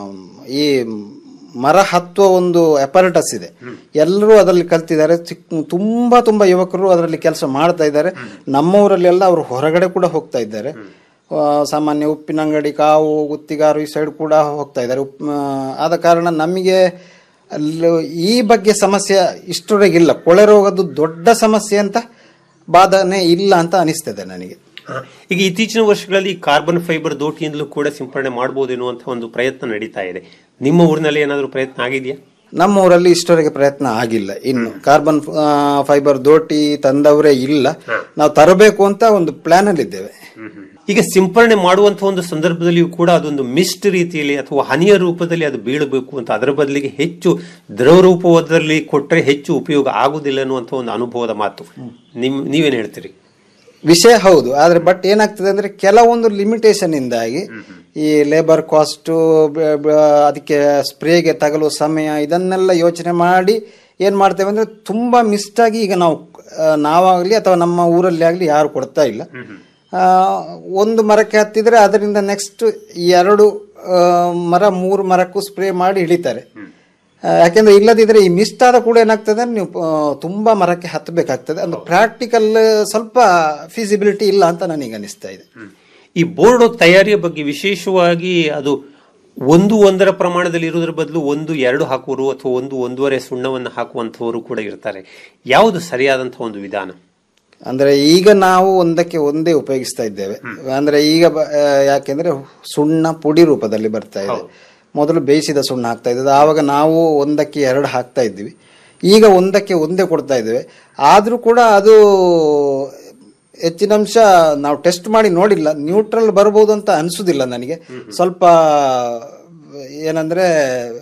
ಈ ಮರ ಹತ್ತುವ ಒಂದು ಅಪಾರಟಸ್ ಇದೆ ಎಲ್ಲರೂ ಅದರಲ್ಲಿ ಕಲ್ತಿದ್ದಾರೆ ಚಿಕ್ಕ ತುಂಬಾ ತುಂಬಾ ಯುವಕರು ಅದರಲ್ಲಿ ಕೆಲಸ ಮಾಡ್ತಾ ಇದ್ದಾರೆ ನಮ್ಮ ಊರಲ್ಲೆಲ್ಲ ಅವರು ಹೊರಗಡೆ ಕೂಡ ಹೋಗ್ತಾ ಇದ್ದಾರೆ ಆ, ಸಾಮಾನ್ಯ ಉಪ್ಪಿನ ಅಂಗಡಿ ಕಾವು ಗುತ್ತಿಗಾರು ಈ ಸೈಡ್ ಕೂಡ ಹೋಗ್ತಾ ಇದ್ದಾರೆ ಉಪ್ ಆ, ಆದ ಕಾರಣ ನಮಗೆ ಅಲ್ಲಿ ಈ ಬಗ್ಗೆ ಸಮಸ್ಯೆ ಇಷ್ಟರವರೆಗಿಲ್ಲ ಕೊಳೆ ರೋಗದ್ದು ದೊಡ್ಡ ಸಮಸ್ಯೆ ಅಂತ ಬಾಧನೆ ಇಲ್ಲ ಅಂತ ಅನಿಸ್ತದೆ ನನಗೆ ಈಗ ಇತ್ತೀಚಿನ ವರ್ಷಗಳಲ್ಲಿ ಕಾರ್ಬನ್ ಫೈಬರ್ ದೋಟಿಯಿಂದಲೂ ಕೂಡ ಸಿಂಪರಣೆ ಮಾಡಬಹುದು ಎನ್ನುವಂತ ಒಂದು ಪ್ರಯತ್ನ ನಡೀತಾ ಇದೆ ನಿಮ್ಮ ಊರಿನಲ್ಲಿ ಏನಾದರೂ ಪ್ರಯತ್ನ ಆಗಿದೆಯಾ ನಮ್ಮ ಊರಲ್ಲಿ ಇಷ್ಟವರೆಗೆ ಪ್ರಯತ್ನ ಆಗಿಲ್ಲ ಇನ್ನು ಕಾರ್ಬನ್ ಆ, ಫೈಬರ್ ದೋಟಿ ತಂದವರೇ ಇಲ್ಲ ನಾವು ತರಬೇಕು ಅಂತ ಒಂದು ಪ್ಲಾನ್ ಅಲ್ಲಿ ಇದ್ದೇವೆ ಈಗ ಸಿಂಪರಣೆ ಮಾಡುವಂತ ಒಂದು ಸಂದರ್ಭದಲ್ಲಿಯೂ ಕೂಡ ಅದೊಂದು ಮಿಸ್ಟ್ ರೀತಿಯಲ್ಲಿ ಅಥವಾ ಹನಿಯ ರೂಪದಲ್ಲಿ ಅದು ಬೀಳಬೇಕು ಅಂತ ಅದರ ಬದಲಿಗೆ ಹೆಚ್ಚು ದ್ರವ ರೂಪದಲ್ಲಿ ಕೊಟ್ಟರೆ ಹೆಚ್ಚು ಉಪಯೋಗ ಆಗುದಿಲ್ಲ ಅನ್ನುವಂತ ಒಂದು ಅನುಭವದ ಮಾತು ನಿಮ್ ನೀವೇನ್ ಹೇಳ್ತೀರಿ ವಿಷಯ ಹೌದು ಆದ್ರೆ ಬಟ್ ಏನಾಗ್ತದೆ ಅಂದ್ರೆ ಕೆಲವೊಂದು ಲಿಮಿಟೇಷನ್ ಇಂದಾಗಿ ಈ ಲೇಬರ್ ಕಾಸ್ಟ್ ಅದಕ್ಕೆ ಸ್ಪ್ರೇಗೆ ತಗಲುವ ಸಮಯ ಇದನ್ನೆಲ್ಲ ಯೋಚನೆ ಮಾಡಿ ಏನ್ ಮಾಡ್ತೇವೆ ಅಂದ್ರೆ ತುಂಬಾ ಮಿಸ್ಟ್ ಆಗಿ ಈಗ ನಾವು ಆ, ನಾವಾಗ್ಲಿ ಅಥವಾ ನಮ್ಮ ಊರಲ್ಲಿ ಆಗ್ಲಿ ಯಾರು ಕೊಡ್ತಾ ಇಲ್ಲ ಆ, ಒಂದು ಮರಕ್ಕೆ ಹತ್ತಿದ್ರೆ ಅದರಿಂದ ನೆಕ್ಸ್ಟ್ ಎರಡು ಆ, ಮರ ಮೂರು ಮರಕ್ಕೂ ಸ್ಪ್ರೇ ಮಾಡಿ ಹಿಡಿತಾರೆ ಆ, ಯಾಕೆಂದ್ರೆ ಇಲ್ಲದಿದ್ರೆ ಈ ಮಿಸ್ಟ್ ಆದ ಕೂಡ ಏನಾಗ್ತದೆ ಅಂದ್ರೆ ನೀವು ಆ, ತುಂಬಾ ಮರಕ್ಕೆ ಹತ್ತಬೇಕಾಗ್ತದೆ ಅಂದ್ರೆ ಪ್ರಾಕ್ಟಿಕಲ್ ಸ್ವಲ್ಪ ಫೀಸಿಬಿಲಿಟಿ ಇಲ್ಲ ಅಂತ ನನಗೆ ಅನಿಸ್ತಾ ಇದೆ ಈ ಬೋರ್ಡ್ ತಯಾರಿಯ ಬಗ್ಗೆ ವಿಶೇಷವಾಗಿ ಅದು ಒಂದು ಒಂದರ ಪ್ರಮಾಣದಲ್ಲಿ ಇರುವುದರ ಬದಲು ಒಂದು ಎರಡು ಹಾಕುವರು ಅಥವಾ ಒಂದು ಒಂದೂವರೆ ಸುಣ್ಣವನ್ನು ಹಾಕುವಂತವರು ಕೂಡ ಇರ್ತಾರೆ ಯಾವುದು ಸರಿಯಾದಂತಹ ಒಂದು ವಿಧಾನ ಅಂದ್ರೆ ಈಗ ನಾವು ಒಂದಕ್ಕೆ ಒಂದೇ ಉಪಯೋಗಿಸ್ತಾ ಇದ್ದೇವೆ ಅಂದ್ರೆ ಈಗ ಬ- ಆ, ಯಾಕೆಂದ್ರೆ ಸುಣ್ಣ ಪುಡಿ ರೂಪದಲ್ಲಿ ಬರ್ತಾ ಇದೆ ಮೊದಲು ಬೇಯಿಸಿದ ಸುಣ್ಣ ಹಾಕ್ತಾ ಇದ್ದದ್ದು ಆವಾಗ ನಾವು ಒಂದಕ್ಕೆ ಎರಡು ಹಾಕ್ತಾ ಇದ್ವಿ ಈಗ ಒಂದಕ್ಕೆ ಒಂದೇ ಕೊಡ್ತಾ ಇದ್ದೇವೆ ಆದ್ರೂ ಕೂಡ ಅದು ಹೆಚ್ಚಿನ ಅಂಶ ನಾವು ಟೆಸ್ಟ್ ಮಾಡಿ ನೋಡಿಲ್ಲ ನ್ಯೂಟ್ರಲ್ ಬರ್ಬೋದು ಅಂತ ಅನಿಸುದಿಲ್ಲ ನನಗೆ ಸ್ವಲ್ಪ ಏನಂದ್ರೆ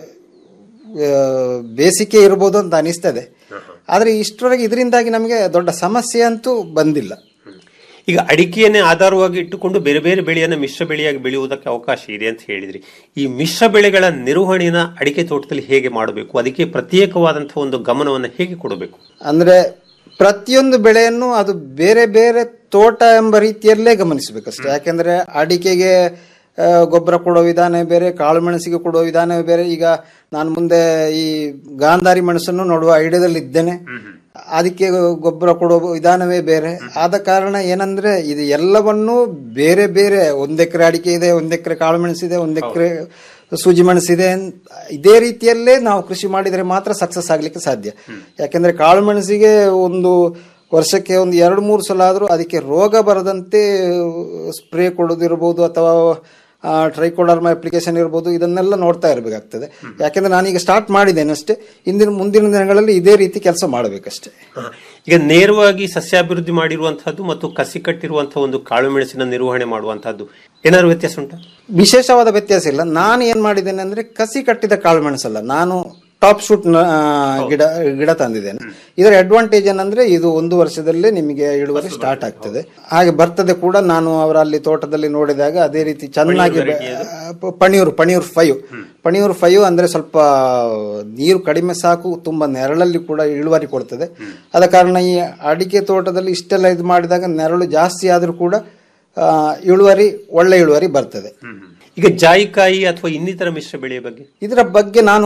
ಆ, ಬೇಸಿಗೆ ಇರ್ಬೋದು ಅಂತ ಅನಿಸ್ತದೆ ಆದ್ರೆ ಇಷ್ಟರವರೆಗೆ ಇದರಿಂದಾಗಿ ನಮಗೆ ದೊಡ್ಡ ಸಮಸ್ಯೆ ಅಂತೂ ಬಂದಿಲ್ಲ ಈಗ ಅಡಿಕೆಯನ್ನೇ ಆಧಾರವಾಗಿ ಇಟ್ಟುಕೊಂಡು ಬೇರೆ ಬೇರೆ ಬೆಳೆಯನ್ನ ಮಿಶ್ರ ಬೆಳೆಯಾಗಿ ಬೆಳೆಯುವುದಕ್ಕೆ ಅವಕಾಶ ಇದೆ ಅಂತ ಹೇಳಿದ್ರಿ ಈ ಮಿಶ್ರ ಬೆಳೆಗಳ ನಿರ್ವಹಣೆಯನ್ನ ಅಡಿಕೆ ತೋಟದಲ್ಲಿ ಹೇಗೆ ಮಾಡಬೇಕು ಅದಕ್ಕೆ ಪ್ರತ್ಯೇಕವಾದಂತಹ ಒಂದು ಗಮನವನ್ನು ಹೇಗೆ ಕೊಡಬೇಕು ಅಂದ್ರೆ ಪ್ರತಿಯೊಂದು ಬೆಳೆಯನ್ನು ಅದು ಬೇರೆ ಬೇರೆ ತೋಟ ಎಂಬ ರೀತಿಯಲ್ಲೇ ಗಮನಿಸಬೇಕಷ್ಟೇ ಯಾಕೆಂದ್ರೆ ಅಡಿಕೆಗೆ ಆ, ಗೊಬ್ಬರ ಕೊಡೋ ವಿಧಾನ ಬೇರೆ ಕಾಳು ಮೆಣಸಿಗೆ ಕೊಡೋ ವಿಧಾನವೇ ಬೇರೆ ಈಗ ನಾನು ಮುಂದೆ ಈ ಗಾಂಧಾರಿ ಮೆಣಸನ್ನು ನೋಡುವ ಐಡಿಯಾದಲ್ಲಿ ಇದ್ದೇನೆ ಅದಕ್ಕೆ ಗೊಬ್ಬರ ಕೊಡೋ ವಿಧಾನವೇ ಬೇರೆ ಆದ ಕಾರಣ ಏನಂದ್ರೆ ಇದು ಎಲ್ಲವನ್ನೂ ಬೇರೆ ಬೇರೆ ಒಂದ್ ಎಕರೆ ಅಡಿಕೆ ಇದೆ ಒಂದ್ ಎಕರೆ ಕಾಳು ಮೆಣಸಿದೆ ಒಂದ್ ಎಕರೆ ಸೂಜಿ ಮೆಣಸಿದೆ ಇದೇ ರೀತಿಯಲ್ಲೇ ನಾವು ಕೃಷಿ ಮಾಡಿದರೆ ಮಾತ್ರ ಸಕ್ಸಸ್ ಆಗ್ಲಿಕ್ಕೆ ಸಾಧ್ಯ ಯಾಕೆಂದ್ರೆ ಕಾಳು ಮೆಣಸಿಗೆ ಒಂದು ವರ್ಷಕ್ಕೆ ಒಂದು ಎರಡು ಮೂರು ಸಲ ಆದರೂ ಅದಕ್ಕೆ ರೋಗ ಬರದಂತೆ ಸ್ಪ್ರೇ ಕೊಡೋದಿರ್ಬೋದು ಅಥವಾ ಟ್ರೈಕೋಡರ್ಮ ಅಪ್ಲಿಕೇಶನ್ ಇರ್ಬೋದು ಇದನ್ನೆಲ್ಲ ನೋಡ್ತಾ ಇರಬೇಕಾಗ್ತದೆ ಯಾಕೆಂದ್ರೆ ನಾನೀಗ ಸ್ಟಾರ್ಟ್ ಮಾಡಿದ್ದೇನೆ ಅಷ್ಟೇ ಇಂದಿನ ಮುಂದಿನ ದಿನಗಳಲ್ಲಿ ಇದೇ ರೀತಿ ಕೆಲಸ ಮಾಡಬೇಕಷ್ಟೇ ಈಗ ನೇರವಾಗಿ ಸಸ್ಯಾಭಿವೃದ್ಧಿ ಮಾಡಿರುವಂತಹದ್ದು ಮತ್ತು ಕಸಿ ಕಟ್ಟಿರುವಂತಹ ಒಂದು ಕಾಳು ಮೆಣಸಿನ ನಿರ್ವಹಣೆ ಮಾಡುವಂತಹದ್ದು ಏನಾದ್ರು ವ್ಯತ್ಯಾಸ ಉಂಟಾ ವಿಶೇಷವಾದ ವ್ಯತ್ಯಾಸ ಇಲ್ಲ ನಾನು ಏನ್ ಮಾಡಿದ್ದೇನೆ ಅಂದ್ರೆ ಕಸಿ ಕಟ್ಟಿದ ಕಾಳು ಮೆಣಸಲ್ಲ ನಾನು ಟಾಪ್ ಶೂಟ್ ಗಿಡ ಗಿಡ ತಂದಿದ್ದೇನೆ ಇದರ ಅಡ್ವಾಂಟೇಜ್ ಏನಂದ್ರೆ ಇದು ಒಂದು ವರ್ಷದಲ್ಲೇ ನಿಮಗೆ ಇಳುವರಿ ಸ್ಟಾರ್ಟ್ ಆಗ್ತದೆ ಹಾಗೆ ಬರ್ತದೆ ಕೂಡ ನಾನು ಅವರ ಅಲ್ಲಿ ತೋಟದಲ್ಲಿ ನೋಡಿದಾಗ ಅದೇ ರೀತಿ ಚೆನ್ನಾಗಿ ಬೆ- ಪ- ಪಣಿಯೂರು ಪಣಿಯೂರು ಫೈವ್ ಪಣಿಯೂರು ಫೈವ್ ಅಂದ್ರೆ ಸ್ವಲ್ಪ ನೀರು ಕಡಿಮೆ ಸಾಕು ತುಂಬಾ ನೆರಳಲ್ಲಿ ಕೂಡ ಇಳುವರಿ ಕೊಡ್ತದೆ ಆದ ಕಾರಣ ಈ ಅಡಿಕೆ ತೋಟದಲ್ಲಿ ಇಷ್ಟೆಲ್ಲ ಇದು ಮಾಡಿದಾಗ ನೆರಳು ಜಾಸ್ತಿ ಆದ್ರೂ ಕೂಡ ಆ, ಇಳುವರಿ ಒಳ್ಳೆ ಇಳುವರಿ ಬರ್ತದೆ ಈಗ ಜಾಯಿಕಾಯಿ ಅಥವಾ ಇನ್ನಿತರ ಮಿಶ್ರ ಬೆಳೆಯ ಬಗ್ಗೆ ಇದರ ಬಗ್ಗೆ ನಾನು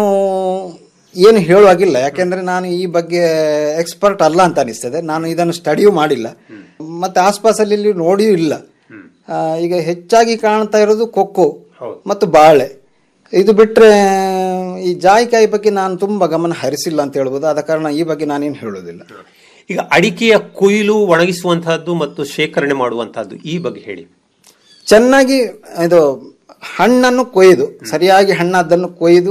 ಏನು ಹೇಳುವಾಗಿಲ್ಲ ಯಾಕೆಂದ್ರೆ ನಾನು ಈ ಬಗ್ಗೆ ಎಕ್ಸ್ಪರ್ಟ್ ಅಲ್ಲ ಅಂತ ಅನಿಸ್ತದೆ ನಾನು ಇದನ್ನು ಸ್ಟಡಿಯೂ ಮಾಡಿಲ್ಲ ಮತ್ತೆ ಆಸ್ಪಾಸಲ್ಲಿ ಇಲ್ಲಿ ನೋಡಿಯೂ ಇಲ್ಲ ಆ, ಈಗ ಹೆಚ್ಚಾಗಿ ಕಾಣ್ತಾ ಇರೋದು ಕೊಕ್ಕೋ ಮತ್ತು ಬಾಳೆ ಇದು ಬಿಟ್ರೆ ಈ ಜಾಯಿಕಾಯಿ ಬಗ್ಗೆ ನಾನು ತುಂಬಾ ಗಮನ ಹರಿಸಿಲ್ಲ ಅಂತ ಹೇಳ್ಬೋದು ಆದ ಕಾರಣ ಈ ಬಗ್ಗೆ ನಾನೇನು ಹೇಳೋದಿಲ್ಲ ಈಗ ಅಡಿಕೆಯ ಕೊಯ್ಲು ಒಣಗಿಸುವಂತಹದ್ದು ಮತ್ತು ಶೇಖರಣೆ ಮಾಡುವಂತಹದ್ದು ಈ ಬಗ್ಗೆ ಹೇಳಿ ಚೆನ್ನಾಗಿ ಇದು ಹಣ್ಣನ್ನು ಕೊಯ್ದು ಸರಿಯಾಗಿ ಹಣ್ಣಾದನ್ನು ಕೊಯ್ದು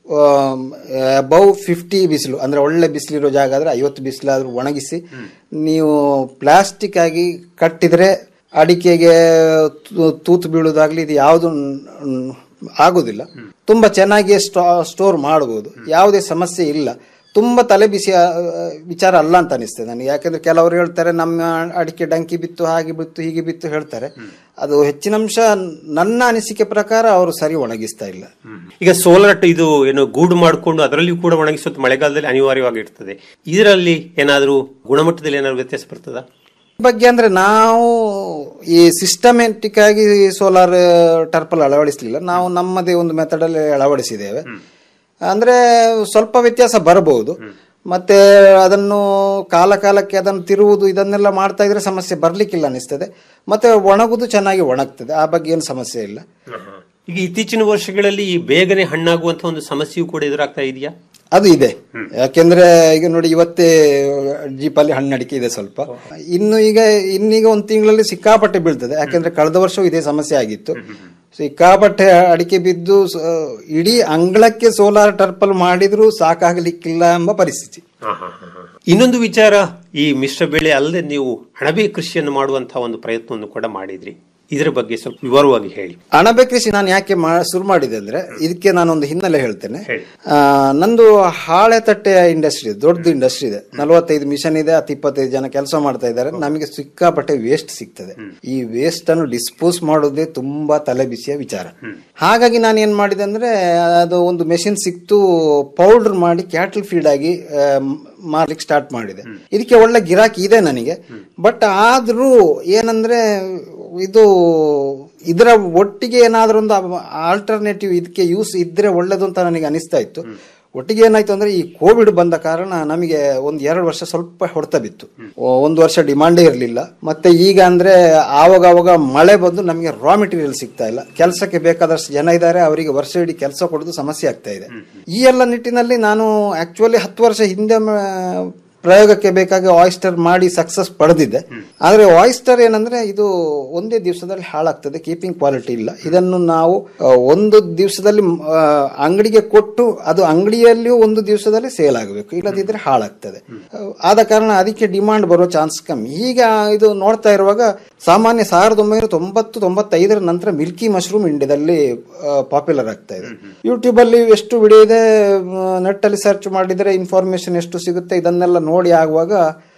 ಅಬೌವ್ ಫಿಫ್ಟಿ ಬಿಸಿಲು ಅಂದ್ರೆ ಒಳ್ಳೆ ಬಿಸಿಲಿರೋ ಜಾಗ ಆದ್ರೆ ಐವತ್ತು ಬಿಸಿಲಾದ್ರೂ ಒಣಗಿಸಿ ನೀವು ಪ್ಲಾಸ್ಟಿಕ್ ಆಗಿ ಕಟ್ಟಿದ್ರೆ ಅಡಿಕೆಗೆ ತು- ತೂತು ಬೀಳುವುದಾಗ್ಲಿ ಇದು ಯಾವುದು ಆಗುದಿಲ್ಲ ತುಂಬಾ ಚೆನ್ನಾಗಿ ಸ್ಟೋರ್ ಮಾಡಬಹುದು ಯಾವುದೇ ಸಮಸ್ಯೆ ಇಲ್ಲ ತುಂಬಾ ತಲೆ ಬಿಸಿ ಆ, ವಿಚಾರ ಅಲ್ಲ ಅಂತ ಅನಿಸ್ತದೆ ನನಗೆ ಯಾಕಂದ್ರೆ ಕೆಲವರು ಹೇಳ್ತಾರೆ ನಮ್ಮ ಅಡಿಕೆ ಡಂಕಿ ಬಿತ್ತು ಹಾಗೆ ಬಿತ್ತು ಹೀಗೆ ಬಿತ್ತು ಹೇಳ್ತಾರೆ ಅದು ಹೆಚ್ಚಿನ ಅಂಶ ನನ್ನ ಅನಿಸಿಕೆ ಪ್ರಕಾರ ಅವರು ಸರಿ ಒಣಗಿಸ್ತಾ ಇಲ್ಲ ಈಗ ಸೋಲಾರ್ ಇದು ಏನು ಗೂಡು ಮಾಡಿಕೊಂಡು ಅದರಲ್ಲಿಯೂ ಕೂಡ ಒಣಗಿಸುತ್ತೆ ಮಳೆಗಾಲದಲ್ಲಿ ಅನಿವಾರ್ಯವಾಗಿರ್ತದೆ ಇದರಲ್ಲಿ ಏನಾದರೂ ಗುಣಮಟ್ಟದಲ್ಲಿ ಏನಾದ್ರು ವ್ಯತ್ಯಾಸ ಬರ್ತದಾ ಈ ಬಗ್ಗೆ ಅಂದ್ರೆ ನಾವು ಈ ಸಿಸ್ಟಮೆಟಿಕ್ ಆಗಿ ಸೋಲಾರ್ ಟರ್ಪಲ್ ಅಳವಡಿಸಲಿಲ್ಲ ನಾವು ನಮ್ಮದೇ ಒಂದು ಮೆಥಡ್ ಅಲ್ಲಿ ಅಳವಡಿಸಿದ್ದೇವೆ ಅಂದ್ರೆ ಸ್ವಲ್ಪ ವ್ಯತ್ಯಾಸ ಬರಬಹುದು ಮತ್ತೆ ಅದನ್ನು ಕಾಲ ಕಾಲಕ್ಕೆ ಅದನ್ನು ತಿರುವುದು ಇದನ್ನೆಲ್ಲ ಮಾಡ್ತಾ ಇದ್ರೆ ಸಮಸ್ಯೆ ಬರ್ಲಿಕ್ಕಿಲ್ಲ ಅನಿಸ್ತದೆ ಮತ್ತೆ ಒಣಗುದು ಚೆನ್ನಾಗಿ ಒಣಗ್ತದೆ ಆ ಬಗ್ಗೆ ಏನು ಸಮಸ್ಯೆ ಇಲ್ಲ ಈಗ ಇತ್ತೀಚಿನ ವರ್ಷಗಳಲ್ಲಿ ಈ ಬೇಗನೆ ಹಣ್ಣಾಗುವಂತ ಒಂದು ಸಮಸ್ಯೆಯೂ ಕೂಡ ಎದುರಾಗ್ತಾ ಇದೆಯಾ ಅದು ಇದೆ ಯಾಕೆಂದ್ರೆ ಈಗ ನೋಡಿ ಇವತ್ತೇ ಜೀಪಲ್ಲಿ ಹಣ್ಣಡಿಕೆ ಇದೆ ಸ್ವಲ್ಪ ಇನ್ನು ಈಗ ಇನ್ನೀಗ ಒಂದು ತಿಂಗಳಲ್ಲಿ ಸಿಕ್ಕಾಪಟ್ಟೆ ಬೀಳ್ತದೆ ಯಾಕೆಂದ್ರೆ ಕಳೆದ ವರ್ಷವೂ ಇದೇ ಸಮಸ್ಯೆ ಆಗಿತ್ತು ಸಿಕ್ಕಾಪಟ್ಟೆ ಅಡಿಕೆ ಬಿದ್ದು ಸ- ಇಡೀ ಅಂಗಳಕ್ಕೆ ಸೋಲಾರ್ ಟರ್ಪಲ್ ಮಾಡಿದ್ರು ಸಾಕಾಗಲಿಕ್ಕಿಲ್ಲ ಎಂಬ ಪರಿಸ್ಥಿತಿ ಇನ್ನೊಂದು ವಿಚಾರ ಈ ಮಿಶ್ರ ಬೆಳೆ ಅಲ್ಲದೆ ನೀವು ಅಣಬೆ ಕೃಷಿಯನ್ನು ಮಾಡುವಂತಹ ಒಂದು ಪ್ರಯತ್ನವನ್ನು ಕೂಡ ಮಾಡಿದ್ರಿ ಇದರ ಬಗ್ಗೆ ಸ್ವಲ್ಪ ವಿವರವಾಗಿ ಹೇಳಿ ಅಣಬೆ ಕೃಷಿ ನಾನು ಯಾಕೆ ಮಾ- ಶುರು ಮಾಡಿದೆ ಅಂದ್ರೆ ಇದಕ್ಕೆ ನಾನೊಂದು ಹಿನ್ನೆಲೆ ಹೇಳ್ತೇನೆ ಆ, ನಂದು ಹಾಳೆ ತಟ್ಟೆಯ ಇಂಡಸ್ಟ್ರಿ ಇದೆ ದೊಡ್ಡ ಇಂಡಸ್ಟ್ರಿ ಇದೆ ನಲವತ್ತೈದು ಮಿಷನ್ ಇದೆ ಹತ್ತು ಇಪ್ಪತ್ತೈದು ಜನ ಕೆಲಸ ಮಾಡ್ತಾ ಇದ್ದಾರೆ ನಮಗೆ ಸಿಕ್ಕಾಪಟ್ಟೆ ವೇಸ್ಟ್ ಸಿಗ್ತದೆ ಈ ವೇಸ್ಟ್ ಅನ್ನು ಡಿಸ್ಪೋಸ್ ಮಾಡೋದೇ ತುಂಬಾ ತಲೆ ಬಿಸಿಯ ವಿಚಾರ ಹಾಗಾಗಿ ನಾನು ಏನ್ ಮಾಡಿದೆ ಅಂದ್ರೆ ಅದು ಒಂದು ಮೆಷಿನ್ ಸಿಕ್ತು ಪೌಡರ್ ಮಾಡಿ ಕ್ಯಾಟಲ್ ಫೀಡ್ ಆಗಿ ಆ, ಮಾರ್ಲಿಕ್ಕೆ ಸ್ಟಾರ್ಟ್ ಮಾಡಿದೆ ಇದಕ್ಕೆ ಒಳ್ಳೆ ಗಿರಾಕಿ ಇದೆ ನನಗೆ ಬಟ್ ಆದ್ರೂ ಏನಂದ್ರೆ ಇದು ಇದರ ಒಟ್ಟಿಗೆ ಏನಾದ್ರೂ ಒಂದು ಆಲ್ಟರ್ನೇಟಿವ್ ಇದಕ್ಕೆ ಯೂಸ್ ಇದ್ರೆ ಒಳ್ಳೇದು ಅಂತ ನನಗೆ ಅನಿಸ್ತಾ ಇತ್ತು ಒಟ್ಟಿಗೆ ಏನಾಯ್ತು ಅಂದ್ರೆ ಈ ಕೋವಿಡ್ ಬಂದ ಕಾರಣ ನಮಗೆ ಒಂದು ಎರಡು ವರ್ಷ ಸ್ವಲ್ಪ ಹೊಡೆತ ಬಿತ್ತು ಒ- ಒಂದು ವರ್ಷ ಡಿಮಾಂಡೇ ಇರಲಿಲ್ಲ ಮತ್ತೆ ಈಗ ಅಂದ್ರೆ ಆವಾಗ ಆವಾಗ ಮಳೆ ಬಂದು ನಮಗೆ ರಾ ಮೆಟೀರಿಯಲ್ ಸಿಗ್ತಾ ಇಲ್ಲ ಕೆಲಸಕ್ಕೆ ಬೇಕಾದಷ್ಟು ಜನ ಇದ್ದಾರೆ ಅವರಿಗೆ ವರ್ಷ ಇಡೀ ಕೆಲಸ ಕೊಡೋದು ಸಮಸ್ಯೆ ಆಗ್ತಾ ಇದೆ ಈ ಎಲ್ಲ ನಿಟ್ಟಿನಲ್ಲಿ ನಾನು ಆಕ್ಚುಲಿ ಹತ್ತು ವರ್ಷ ಹಿಂದೆ ಮ- ಪ್ರಯೋಗಕ್ಕೆ ಬೇಕಾಗಿ ಆಯಿಸ್ಟರ್ ಮಾಡಿ ಸಕ್ಸಸ್ ಪಡೆದಿದ್ದೆ ಆದ್ರೆ ಆಯಿಸ್ಟರ್ ಏನಂದ್ರೆ ಇದು ಒಂದೇ ದಿವಸದಲ್ಲಿ ಹಾಳಾಗ್ತದೆ ಕೀಪಿಂಗ್ ಕ್ವಾಲಿಟಿ ಇಲ್ಲ ಇದನ್ನು ನಾವು ಆ, ಒಂದು ದಿವಸದಲ್ಲಿ ಆ, ಅಂಗಡಿಗೆ ಕೊಟ್ಟು ಅದು ಅಂಗಡಿಯಲ್ಲಿಯೂ ಒಂದು ದಿವಸದಲ್ಲಿ ಸೇಲ್ ಆಗಬೇಕು ಇಲ್ಲದಿದ್ರೆ ಹಾಳಾಗ್ತದೆ ಆ, ಆದ ಕಾರಣ ಅದಕ್ಕೆ ಡಿಮಾಂಡ್ ಬರೋ ಚಾನ್ಸ್ ಕಮ್ಮಿ ಈಗ ಇದು ನೋಡ್ತಾ ಇರುವಾಗ ಸಾಮಾನ್ಯ ಸಾವಿರದ ಒಂಬೈನೂರ ತೊಂಬತ್ತು ತೊಂಬತ್ತೈದರ ನಂತರ ಮಿಲ್ಕಿ ಮಶ್ರೂಮ್ ಇಂಡಿಯಾದಲ್ಲಿ ಪಾಪ್ಯುಲರ್ ಆಗ್ತಾ ಇದೆ ಯೂಟ್ಯೂಬ್ ಅಲ್ಲಿ ಎಷ್ಟು ವಿಡಿಯೋ ಇದೆ ನೆಟ್ ಅಲ್ಲಿ ಸರ್ಚ್ ಮಾಡಿದ್ರೆ ಇನ್ಫಾರ್ಮೇಶನ್ ಎಷ್ಟು ಸಿಗುತ್ತೆ ಇದನ್ನೆಲ್ಲ ನೋಡಿ ಆಗುವಾಗ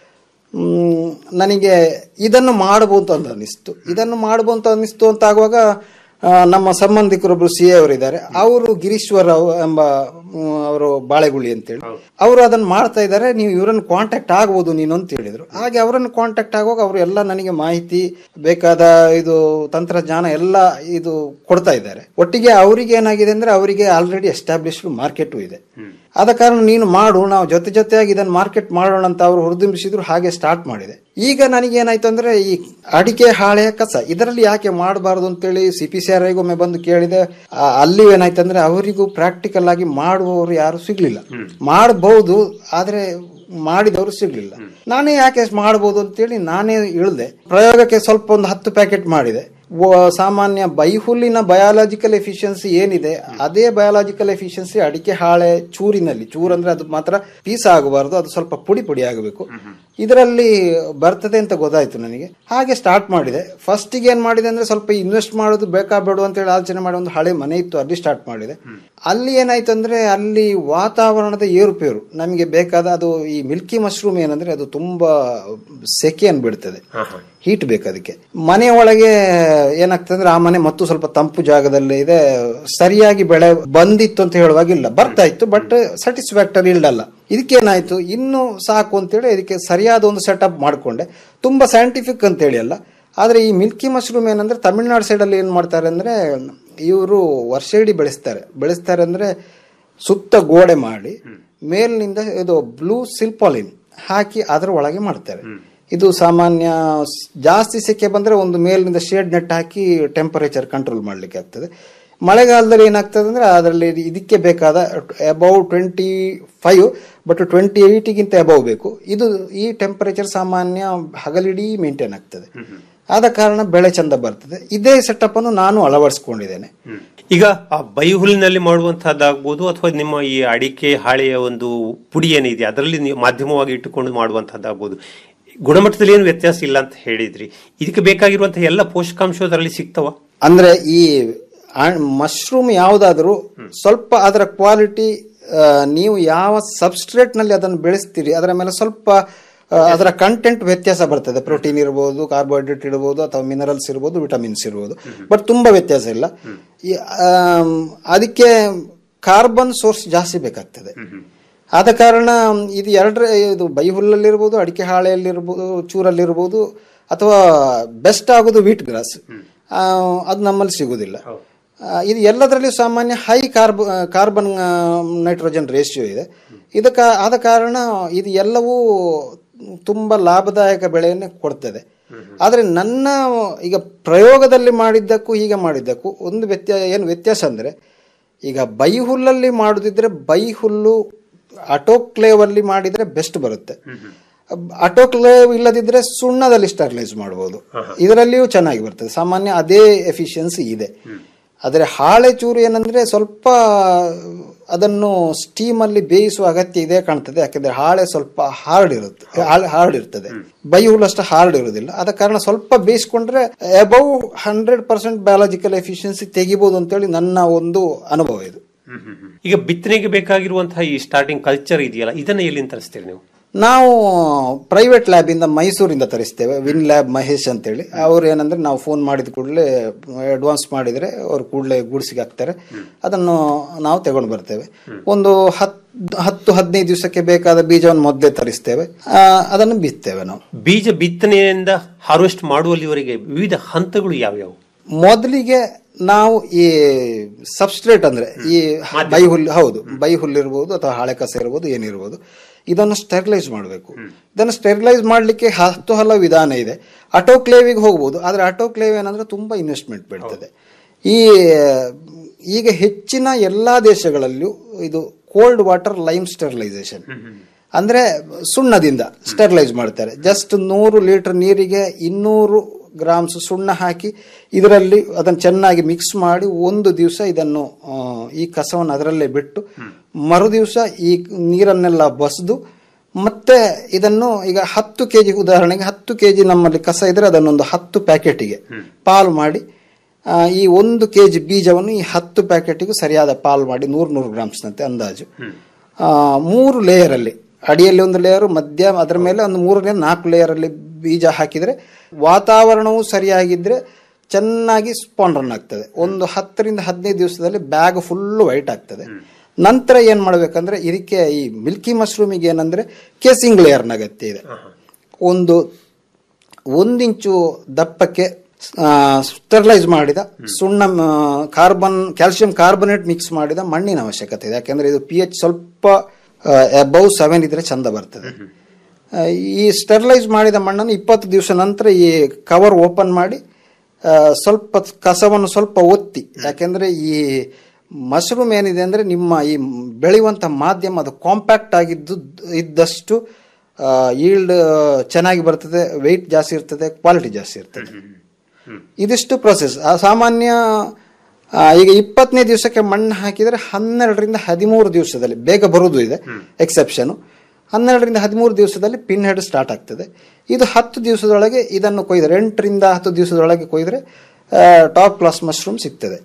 ಮ್, ನನಗೆ ಇದನ್ನು ಮಾಡಬಹುದು ಅಂತ ಅನಿಸ್ತು ಇದನ್ನು ಮಾಡಬಹುದು ಅಂತ ಅನಿಸ್ತು ಅಂತ ಆಗುವಾಗ ಆ, ನಮ್ಮ ಸಂಬಂಧಿಕರೊಬ್ರು ಸಿ ಎ ಅವರಿದ್ದಾರೆ ಅವರು ಗಿರೀಶ್ವರ್ ಅವ್- ಎಂಬ ಮ್, ಅವರು ಬಾಳೆಗುಳಿ ಅಂತೇಳಿ ಅವರು ಅದನ್ನ ಮಾಡ್ತಾ ಇದ್ದಾರೆ ನೀವು ಇವರನ್ನು ಕಾಂಟ್ಯಾಕ್ಟ್ ಆಗ್ಬೋದು ನೀನು ಅಂತ ಹೇಳಿದ್ರು ಹಾಗೆ ಅವರನ್ನು ಕಾಂಟ್ಯಾಕ್ಟ್ ಆಗುವಾಗ ಅವರು ಎಲ್ಲ ನನಗೆ ಮಾಹಿತಿ ಬೇಕಾದ ಇದು ತಂತ್ರಜ್ಞಾನ ಎಲ್ಲ ಇದು ಕೊಡ್ತಾ ಇದ್ದಾರೆ ಒಟ್ಟಿಗೆ ಅವರಿಗೆ ಏನಾಗಿದೆ ಅಂದ್ರೆ ಅವರಿಗೆ ಆಲ್ರೆಡಿ ಎಸ್ಟಾಬ್ಲಿಷ್ಡ್ ಮಾರ್ಕೆಟು ಇದೆ ಆದ ಕಾರಣ ನೀನು ಮಾಡು ನಾವು ಜೊತೆ ಜೊತೆಯಾಗಿ ಇದನ್ನು ಮಾರ್ಕೆಟ್ ಮಾಡೋಣ ಅಂತ ಅವರು ಹುರಿದುಂಬಿಸಿದ್ರು ಹಾಗೆ ಸ್ಟಾರ್ಟ್ ಮಾಡಿದೆ ಈಗ ನನಗೆ ಏನಾಯ್ತು ಅಂದ್ರೆ ಈ ಅಡಿಕೆ ಹಾಳೆಯ ಕಸ ಇದರಲ್ಲಿ ಯಾಕೆ ಮಾಡಬಾರದು ಅಂತೇಳಿ ಸಿ ಪಿ ಸಿ ಆರ್ ಒಮ್ಮೆ ಬಂದು ಕೇಳಿದೆ ಆ, ಅಲ್ಲಿ ಏನಾಯ್ತು ಅಂದ್ರೆ ಅವರಿಗೂ ಪ್ರಾಕ್ಟಿಕಲ್ ಆಗಿ ಮಾಡುವವರು ಯಾರು ಸಿಗ್ಲಿಲ್ಲ ಮಾಡಬಹುದು ಆದ್ರೆ ಮಾಡಿದವರು ಸಿಗ್ಲಿಲ್ಲ ನಾನೇ ಯಾಕೆ ಮಾಡಬಹುದು ಅಂತೇಳಿ ನಾನೇ ಇಳಿದೆ ಪ್ರಯೋಗಕ್ಕೆ ಸ್ವಲ್ಪ ಒಂದು ಹತ್ತು ಪ್ಯಾಕೆಟ್ ಮಾಡಿದೆ ವ- ಸಾಮಾನ್ಯ ಬೈಹುಲ್ಲಿನ ಬಯಾಲಜಿಕಲ್ ಎಫಿಷಿಯನ್ಸಿ ಏನಿದೆ ಅದೇ ಬಯಾಲಜಿಕಲ್ ಎಫಿಷಿಯನ್ಸಿ ಅಡಿಕೆ ಹಾಳೆ ಚೂರಿನಲ್ಲಿ ಚೂರ್ ಅಂದ್ರೆ ಅದು ಮಾತ್ರ ಪೀಸ್ ಆಗಬಾರದು ಅದು ಸ್ವಲ್ಪ ಪುಡಿ ಪುಡಿ ಆಗಬೇಕು ಇದರಲ್ಲಿ ಬರ್ತದೆ ಅಂತ ಗೊತ್ತಾಯ್ತು ನನಗೆ ಹಾಗೆ ಸ್ಟಾರ್ಟ್ ಮಾಡಿದೆ ಫಸ್ಟಿಗೆ ಏನ್ ಮಾಡಿದೆ ಅಂದ್ರೆ ಸ್ವಲ್ಪ ಇನ್ವೆಸ್ಟ್ ಮಾಡೋದು ಬೇಕಾ ಬೇಡ ಅಂತ ಹೇಳಿ ಆಲೋಚನೆ ಮಾಡಿ ಒಂದು ಹಳೆ ಮನೆ ಇತ್ತು ಅಲ್ಲಿ ಸ್ಟಾರ್ಟ್ ಮಾಡಿದೆ ಅಲ್ಲಿ ಏನಾಯ್ತು ಅಂದ್ರೆ ಅಲ್ಲಿ ವಾತಾವರಣದ ಏರುಪೇರು ನಮಗೆ ಬೇಕಾದ ಅದು ಈ ಮಿಲ್ಕಿ ಮಶ್ರೂಮ್ ಏನಂದ್ರೆ ಅದು ತುಂಬಾ ಸೆಕೆಯನ್ನು ಬಿಡ್ತದೆ ಹೀಟ್ ಬೇಕು ಅದಕ್ಕೆ ಮನೆ ಒಳಗೆ ಏನಾಗ್ತದೆ ಅಂದ್ರೆ ಆ ಮನೆ ಮತ್ತು ಸ್ವಲ್ಪ ತಂಪು ಜಾಗದಲ್ಲಿ ಇದೆ ಸರಿಯಾಗಿ ಬೆಳೆ ಬಂದಿತ್ತು ಅಂತ ಹೇಳುವಾಗಿಲ್ಲ ಬರ್ತಾ ಇತ್ತು ಬಟ್ ಸ್ಯಾಟಿಸ್ಫ್ಯಾಕ್ಟರಿ ಇಲ್ಡಲ್ಲ ಇದಕ್ಕೇನಾಯ್ತು ಇನ್ನು ಸಾಕು ಅಂತೇಳಿ ಇದಕ್ಕೆ ಸರಿಯಾದ ಒಂದು ಸೆಟಪ್ ಮಾಡ್ಕೊಂಡೆ ತುಂಬಾ ಸೈಂಟಿಫಿಕ್ ಅಂತೇಳಿ ಅಲ್ಲ ಆದ್ರೆ ಈ ಮಿಲ್ಕಿ ಮಶ್ರೂಮ್ ಏನಂದ್ರೆ ತಮಿಳ್ನಾಡು ಸೈಡಲ್ಲಿ ಏನ್ ಮಾಡ್ತಾರೆ ಅಂದ್ರೆ ಇವರು ವರ್ಷ ಇಡೀ ಬೆಳೆಸ್ತಾರೆ ಬೆಳೆಸ್ತಾರೆ ಅಂದ್ರೆ ಸುತ್ತ ಗೋಡೆ ಮಾಡಿ ಮೇಲಿನಿಂದ ಇದು ಬ್ಲೂ ಸಿಲ್ಪಾಲಿನ್ ಹಾಕಿ ಅದರ ಒಳಗೆ ಮಾಡ್ತಾರೆ ಇದು ಸಾಮಾನ್ಯ ಸ್- ಜಾಸ್ತಿ ಸೆಕೆ ಬಂದ್ರೆ ಒಂದು ಮೇಲಿನಿಂದ ಶೇಡ್ ನೆಟ್ ಹಾಕಿ ಟೆಂಪರೇಚರ್ ಕಂಟ್ರೋಲ್ ಮಾಡ್ಲಿಕ್ಕೆ ಆಗ್ತದೆ ಮಳೆಗಾಲದಲ್ಲಿ ಏನಾಗ್ತದೆ ಅಂದ್ರೆ ಅದರಲ್ಲಿ ಇದಕ್ಕೆ ಬೇಕಾದ above twenty five but twenty ಏಯ್ಟಿಗಿಂತ ಅಬೌವ್ ಬೇಕು ಇದು ಈ ಟೆಂಪರೇಚರ್ ಸಾಮಾನ್ಯ ಹಗಲಿಡೀ ಮೇಂಟೈನ್ ಆಗ್ತದೆ ಆದ ಕಾರಣ ಬೆಳೆ ಚಂದ ಬರ್ತದೆ ಇದೇ ಸೆಟಪ್ ಅನ್ನು ನಾನು ಅಳವಡಿಸ್ಕೊಂಡಿದ್ದೇನೆ ಈಗ ಆ ಬೈಹುಲಿನಲ್ಲಿ ಮಾಡುವಂತಹದ್ದಾಗ್ಬೋದು ಅಥವಾ ನಿಮ್ಮ ಈ ಅಡಿಕೆ ಹಾಳೆಯ ಒಂದು ಪುಡಿ ಏನಿದೆ ಅದರಲ್ಲಿ ನೀವು ಮಾಧ್ಯಮವಾಗಿ ಇಟ್ಟುಕೊಂಡು ಮಾಡುವಂತಹದ್ದಾಗ್ಬೋದು ಗುಣಮಟ್ಟದಲ್ಲಿ ಏನು ವ್ಯತ್ಯಾಸ ಇಲ್ಲ ಅಂತ ಹೇಳಿದ್ರಿ ಇದಕ್ಕೆ ಬೇಕಾಗಿರುವಂತಹ ಎಲ್ಲ ಪೋಷಕಾಂಶ ಅದರಲ್ಲಿ ಸಿಗ್ತವ ಅಂದ್ರೆ ಈ ಮಶ್ರೂಮ್ ಯಾವುದಾದ್ರೂ ಸ್ವಲ್ಪ ಅದರ ಕ್ವಾಲಿಟಿ ಆ, ನೀವು ಯಾವ ಸಬ್ಸ್ಟ್ರೇಟ್ ನಲ್ಲಿ ಅದನ್ನು ಬೆಳೆಸ್ತೀರಿ ಅದರ ಮೇಲೆ ಸ್ವಲ್ಪ ಆ, ಅದರ ಕಂಟೆಂಟ್ ವ್ಯತ್ಯಾಸ ಬರ್ತದೆ ಪ್ರೋಟೀನ್ ಇರ್ಬೋದು ಕಾರ್ಬೋಹೈಡ್ರೇಟ್ ಇರ್ಬೋದು ಅಥವಾ ಮಿನರಲ್ಸ್ ಇರ್ಬೋದು ವಿಟಮಿನ್ಸ್ ಇರ್ಬೋದು ಬಟ್ ತುಂಬಾ ವ್ಯತ್ಯಾಸ ಇಲ್ಲ ಈ, ಆಮ್, ಅದಕ್ಕೆ ಕಾರ್ಬನ್ ಸೋರ್ಸ್ ಜಾಸ್ತಿ ಬೇಕಾಗ್ತದೆ ಆದ ಕಾರಣ ಇದು ಎರಡರ ಇದು ಬೈಹುಲ್ಲಲ್ಲಿರ್ಬೋದು ಅಡಿಕೆ ಹಾಳೆಯಲ್ಲಿರ್ಬೋದು ಚೂರಲ್ಲಿರ್ಬೋದು ಅಥವಾ ಬೆಸ್ಟ್ ಆಗೋದು ವೀಟ್ ಗ್ರಾಸ್ ಅದು ನಮ್ಮಲ್ಲಿ ಸಿಗುವುದಿಲ್ಲ ಆ, ಇದು ಎಲ್ಲದರಲ್ಲಿಯೂ ಸಾಮಾನ್ಯ high carb carbon nitrogen ratio ಇದೆ ಇದಕ್ಕೆ ಆದ ಕಾರಣ ಇದು ಎಲ್ಲವೂ ತುಂಬ ಲಾಭದಾಯಕ ಬೆಳೆಯನ್ನೇ ಕೊಡ್ತದೆ ಆದರೆ ನನ್ನ ಈಗ ಪ್ರಯೋಗದಲ್ಲಿ ಮಾಡಿದ್ದಕ್ಕೂ ಹೀಗೆ ಮಾಡಿದ್ದಕ್ಕೂ ಒಂದು ವ್ಯತ್ಯಾಸ ಏನು ವ್ಯತ್ಯಾಸ ಅಂದರೆ ಈಗ ಬೈಹುಲ್ಲಲ್ಲಿ ಮಾಡುದಿದ್ರೆ ಬೈಹುಲ್ಲು ಅಟೋಕ್ಲೇವ್ ಅಲ್ಲಿ ಮಾಡಿದ್ರೆ ಬೆಸ್ಟ್ ಬರುತ್ತೆ ಅಟೋಕ್ಲೇವ್ ಇಲ್ಲದಿದ್ರೆ ಸುಣ್ಣದಲ್ಲಿ ಸ್ಟರ್ಲೈಸ್ ಮಾಡಬಹುದು ಇದರಲ್ಲಿಯೂ ಚೆನ್ನಾಗಿ ಬರ್ತದೆ ಸಾಮಾನ್ಯ ಅದೇ ಎಫಿಷಿಯನ್ಸಿ ಇದೆ ಆದರೆ ಹಾಳೆ ಚೂರು ಏನಂದ್ರೆ ಸ್ವಲ್ಪ ಅದನ್ನು ಸ್ಟೀಮ್ ಅಲ್ಲಿ ಬೇಯಿಸುವ ಅಗತ್ಯ ಇದೆ ಕಾಣ್ತದೆ ಯಾಕಂದ್ರೆ ಹಾಳೆ ಸ್ವಲ್ಪ ಹಾರ್ಡ್ ಇರುತ್ತೆ ಹಾರ್ಡ್ ಇರ್ತದೆ ಬೈಹುಲ್ ಅಷ್ಟು ಹಾರ್ಡ್ ಇರುವುದಿಲ್ಲ ಆದ ಕಾರಣ ಸ್ವಲ್ಪ ಬೇಯಿಸ್ಕೊಂಡ್ರೆ above hundred percent biological efficiency ತೆಗಿಬಹುದು ಅಂತೇಳಿ ನನ್ನ ಒಂದು ಅನುಭವ ಇದು ಈಗ ಬಿತ್ತನೆಗೆ ಬೇಕಾಗಿರುವಂತಹ ಈ ಸ್ಟಾರ್ಟಿಂಗ್ ಕಲ್ಚರ್ ಇದೆಯಲ್ಲ ಇದನ್ನ ಎಲ್ಲಿಂದ ತರಿಸ್ತೀರಿ ನೀವು ನಾವು ಪ್ರೈವೇಟ್ ಲ್ಯಾಬ್ ಇಂದ ಮೈಸೂರಿಂದ ತರಿಸ್ತೇವೆ ವಿನ್ ಲ್ಯಾಬ್ ಮಹೇಶ್ ಅಂತೇಳಿ ಅವ್ರು ಏನಂದ್ರೆ ನಾವು ಫೋನ್ ಮಾಡಿದ ಕೂಡಲೇ ಅಡ್ವಾನ್ಸ್ ಮಾಡಿದ್ರೆ ಅವ್ರು ಕೂಡಲೇ ಗೂಡ್ಸಿಗೆ ಹಾಕ್ತಾರೆ ಅದನ್ನು ನಾವು ತಗೊಂಡು ಬರ್ತೇವೆ ಒಂದು ಹತ್ ಹತ್ತು ಹದಿನೈದು ದಿವಸಕ್ಕೆ ಬೇಕಾದ ಬೀಜವನ್ನು ಮೊದಲೇ ತರಿಸ್ತೇವೆ ಆ, ಅದನ್ನು ಬಿತ್ತೇವೆ ನಾವು ಬೀಜ ಬಿತ್ತನೆಯಿಂದ ಹಾರ್ವೆಸ್ಟ್ ಮಾಡುವಲ್ಲಿವರೆಗೆ ವಿವಿಧ ಹಂತಗಳು ಯಾವ್ಯಾವು ಮೊದಲಿಗೆ ನಾವು ಈ ಸಬ್ಸ್ಟ್ರೇಟ್ ಅಂದ್ರೆ ಈ ಬೈಹುಲ್ ಹೌದು ಬೈಹುಲ್ ಇರ್ಬೋದು ಅಥವಾ ಹಾಳೆ ಕಸ ಇರ್ಬೋದು ಏನಿರ್ಬೋದು ಇದನ್ನು ಸ್ಟೆರಿಲೈಸ್ ಮಾಡಬೇಕು ಇದನ್ನು ಸ್ಟೆರಿಲೈಸ್ ಮಾಡಲಿಕ್ಕೆ ಹತ್ತು ಹಲವು ವಿಧಾನ ಇದೆ ಅಟೋಕ್ಲೇವಿಗೆ ಹೋಗ್ಬೋದು ಆದ್ರೆ ಅಟೋಕ್ಲೇವ್ ಏನಂದ್ರೆ ತುಂಬಾ ಇನ್ವೆಸ್ಟ್ಮೆಂಟ್ ಬೀಳ್ತದೆ ಈ ಈಗ ಹೆಚ್ಚಿನ ಎಲ್ಲಾ ದೇಶಗಳಲ್ಲೂ ಇದು ಕೋಲ್ಡ್ ವಾಟರ್ ಲೈಮ್ ಸ್ಟೆರಿಲೈಸೇಷನ್ ಅಂದ್ರೆ ಸುಣ್ಣದಿಂದ ಸ್ಟೆರಿಲೈಸ್ ಮಾಡ್ತಾರೆ ಜಸ್ಟ್ ನೂರು ಲೀಟರ್ ನೀರಿಗೆ ಇನ್ನೂರು ಗ್ರಾಮ್ಸ್ ಸುಣ್ಣ ಹಾಕಿ ಇದರಲ್ಲಿ ಅದನ್ನು ಚೆನ್ನಾಗಿ ಮಿಕ್ಸ್ ಮಾಡಿ ಒಂದು ದಿವಸ ಇದನ್ನು ಆ, ಈ ಕಸವನ್ನು ಅದರಲ್ಲೇ ಬಿಟ್ಟು ಮರು ದಿವಸ ಈ ನೀರನ್ನೆಲ್ಲ ಬಸಿದು ಮತ್ತೆ ಇದನ್ನು ಈಗ ಹತ್ತು ಕೆಜಿ ಉದಾಹರಣೆಗೆ ಹತ್ತು ಕೆಜಿ ನಮ್ಮಲ್ಲಿ ಕಸ ಇದ್ರೆ ಅದನ್ನೊಂದು ಹತ್ತು ಪ್ಯಾಕೆಟಿಗೆ ಪಾಲು ಮಾಡಿ ಆ, ಈ ಒಂದು ಕೆಜಿ ಬೀಜವನ್ನು ಈ ಹತ್ತು ಪ್ಯಾಕೆಟಿಗೂ ಸರಿಯಾದ ಪಾಲು ಮಾಡಿ ನೂರು ನೂರು ಗ್ರಾಮ್ಸ್ನಂತೆ ಅಂದಾಜು ಆ, ಮೂರು ಲೇಯರ್ ಅಲ್ಲಿ ಅಡಿಯಲ್ಲಿ ಒಂದು ಲೇಯರ್ ಮಧ್ಯ ಅದರ ಮೇಲೆ ಒಂದು ಮೂರನೇ ನಾಲ್ಕು ಲೇಯರ್ ಅಲ್ಲಿ ಬೀಜ ಹಾಕಿದ್ರೆ ವಾತಾವರಣವು ಸರಿಯಾಗಿದ್ರೆ ಚೆನ್ನಾಗಿ ಸ್ಪಾನ್ ರನ್ ಆಗ್ತದೆ ಒಂದು ಹತ್ತರಿಂದ ಹದಿನೈದು ದಿವಸದಲ್ಲಿ ಬ್ಯಾಗ್ ಫುಲ್ ವೈಟ್ ಆಗ್ತದೆ ನಂತರ ಏನ್ ಮಾಡ್ಬೇಕಂದ್ರೆ ಇದಕ್ಕೆ ಈ ಮಿಲ್ಕಿ ಮಶ್ರೂಮಿಗೆ ಏನಂದ್ರೆ ಕೇಸಿಂಗ್ ಲೇಯರ್ನ ಅಗತ್ಯ ಇದೆ ಒಂದು ಒಂದಿಂಚು ದಪ್ಪಕ್ಕೆ ಸ್ಟೆರಿಲೈಸ್ ಮಾಡಿದ ಸುಣ್ಣ ಕಾರ್ಬನ್ ಕ್ಯಾಲ್ಸಿಯಂ ಕಾರ್ಬನೇಟ್ ಮಿಕ್ಸ್ ಮಾಡಿದ ಮಣ್ಣಿನ ಅವಶ್ಯಕತೆ ಇದೆ ಯಾಕೆಂದ್ರೆ ಇದು ಪಿ ಎಚ್ ಸ್ವಲ್ಪ ಅಬೌವ್ ಸೆವೆನ್ ಇದ್ರೆ ಚಂದ ಬರ್ತದೆ ಆ, ಈ ಸ್ಟೆರಿಲೈಸ್ ಮಾಡಿದ ಮಣ್ಣನ್ನು ಇಪ್ಪತ್ತು ದಿವಸ ನಂತರ ಈ ಕವರ್ ಓಪನ್ ಮಾಡಿ ಆ, ಸ್ವಲ್ಪ ಕಸವನ್ನು ಸ್ವಲ್ಪ ಒತ್ತಿ ಯಾಕೆಂದ್ರೆ ಈ ಮಶ್ರೂಮ್ ಏನಿದೆ ಅಂದ್ರೆ ನಿಮ್ಮ ಈ ಬೆಳೆಯುವಂತ ಮಾಧ್ಯಮ ಅದು ಕಾಂಪ್ಯಾಕ್ಟ್ ಆಗಿದ್ದು ಇದ್ದಷ್ಟು ಈಲ್ಡ್ ಚೆನ್ನಾಗಿ ಬರ್ತದೆ ವೆಯ್ಟ್ ಜಾಸ್ತಿ ಇರ್ತದೆ ಕ್ವಾಲಿಟಿ ಜಾಸ್ತಿ ಇರ್ತದೆ ಇದಿಷ್ಟು ಪ್ರೊಸೆಸ್ ಸಾಮಾನ್ಯ ಆ, ಈಗ ಇಪ್ಪತ್ತನೇ ದಿವಸಕ್ಕೆ ಮಣ್ಣು ಹಾಕಿದರೆ ಹನ್ನೆರಡರಿಂದ ಹದಿಮೂರು ದಿವಸದಲ್ಲಿ ಬೇಗ ಬರುವುದು ಇದೆ ಎಕ್ಸೆಪ್ಷನ್ ಹನ್ನೆರಡರಿಂದ ಹದಿಮೂರು ದಿವಸದಲ್ಲಿ ಪಿನ್ ಹೆಡ್ ಸ್ಟಾರ್ಟ್ ಆಗ್ತದೆ ಇದು ಹತ್ತು ದಿವಸದೊಳಗೆ ಇದನ್ನು ಕೊಯ್ದರೆ ಎಂಟರಿಂದ ಹತ್ತು ದಿವಸದೊಳಗೆ ಕೊಯ್ದರೆ ಟಾಪ್ ಕ್ಲಾಸ್ ಮಶ್ರೂಮ್ ಸಿಗ್ತದೆ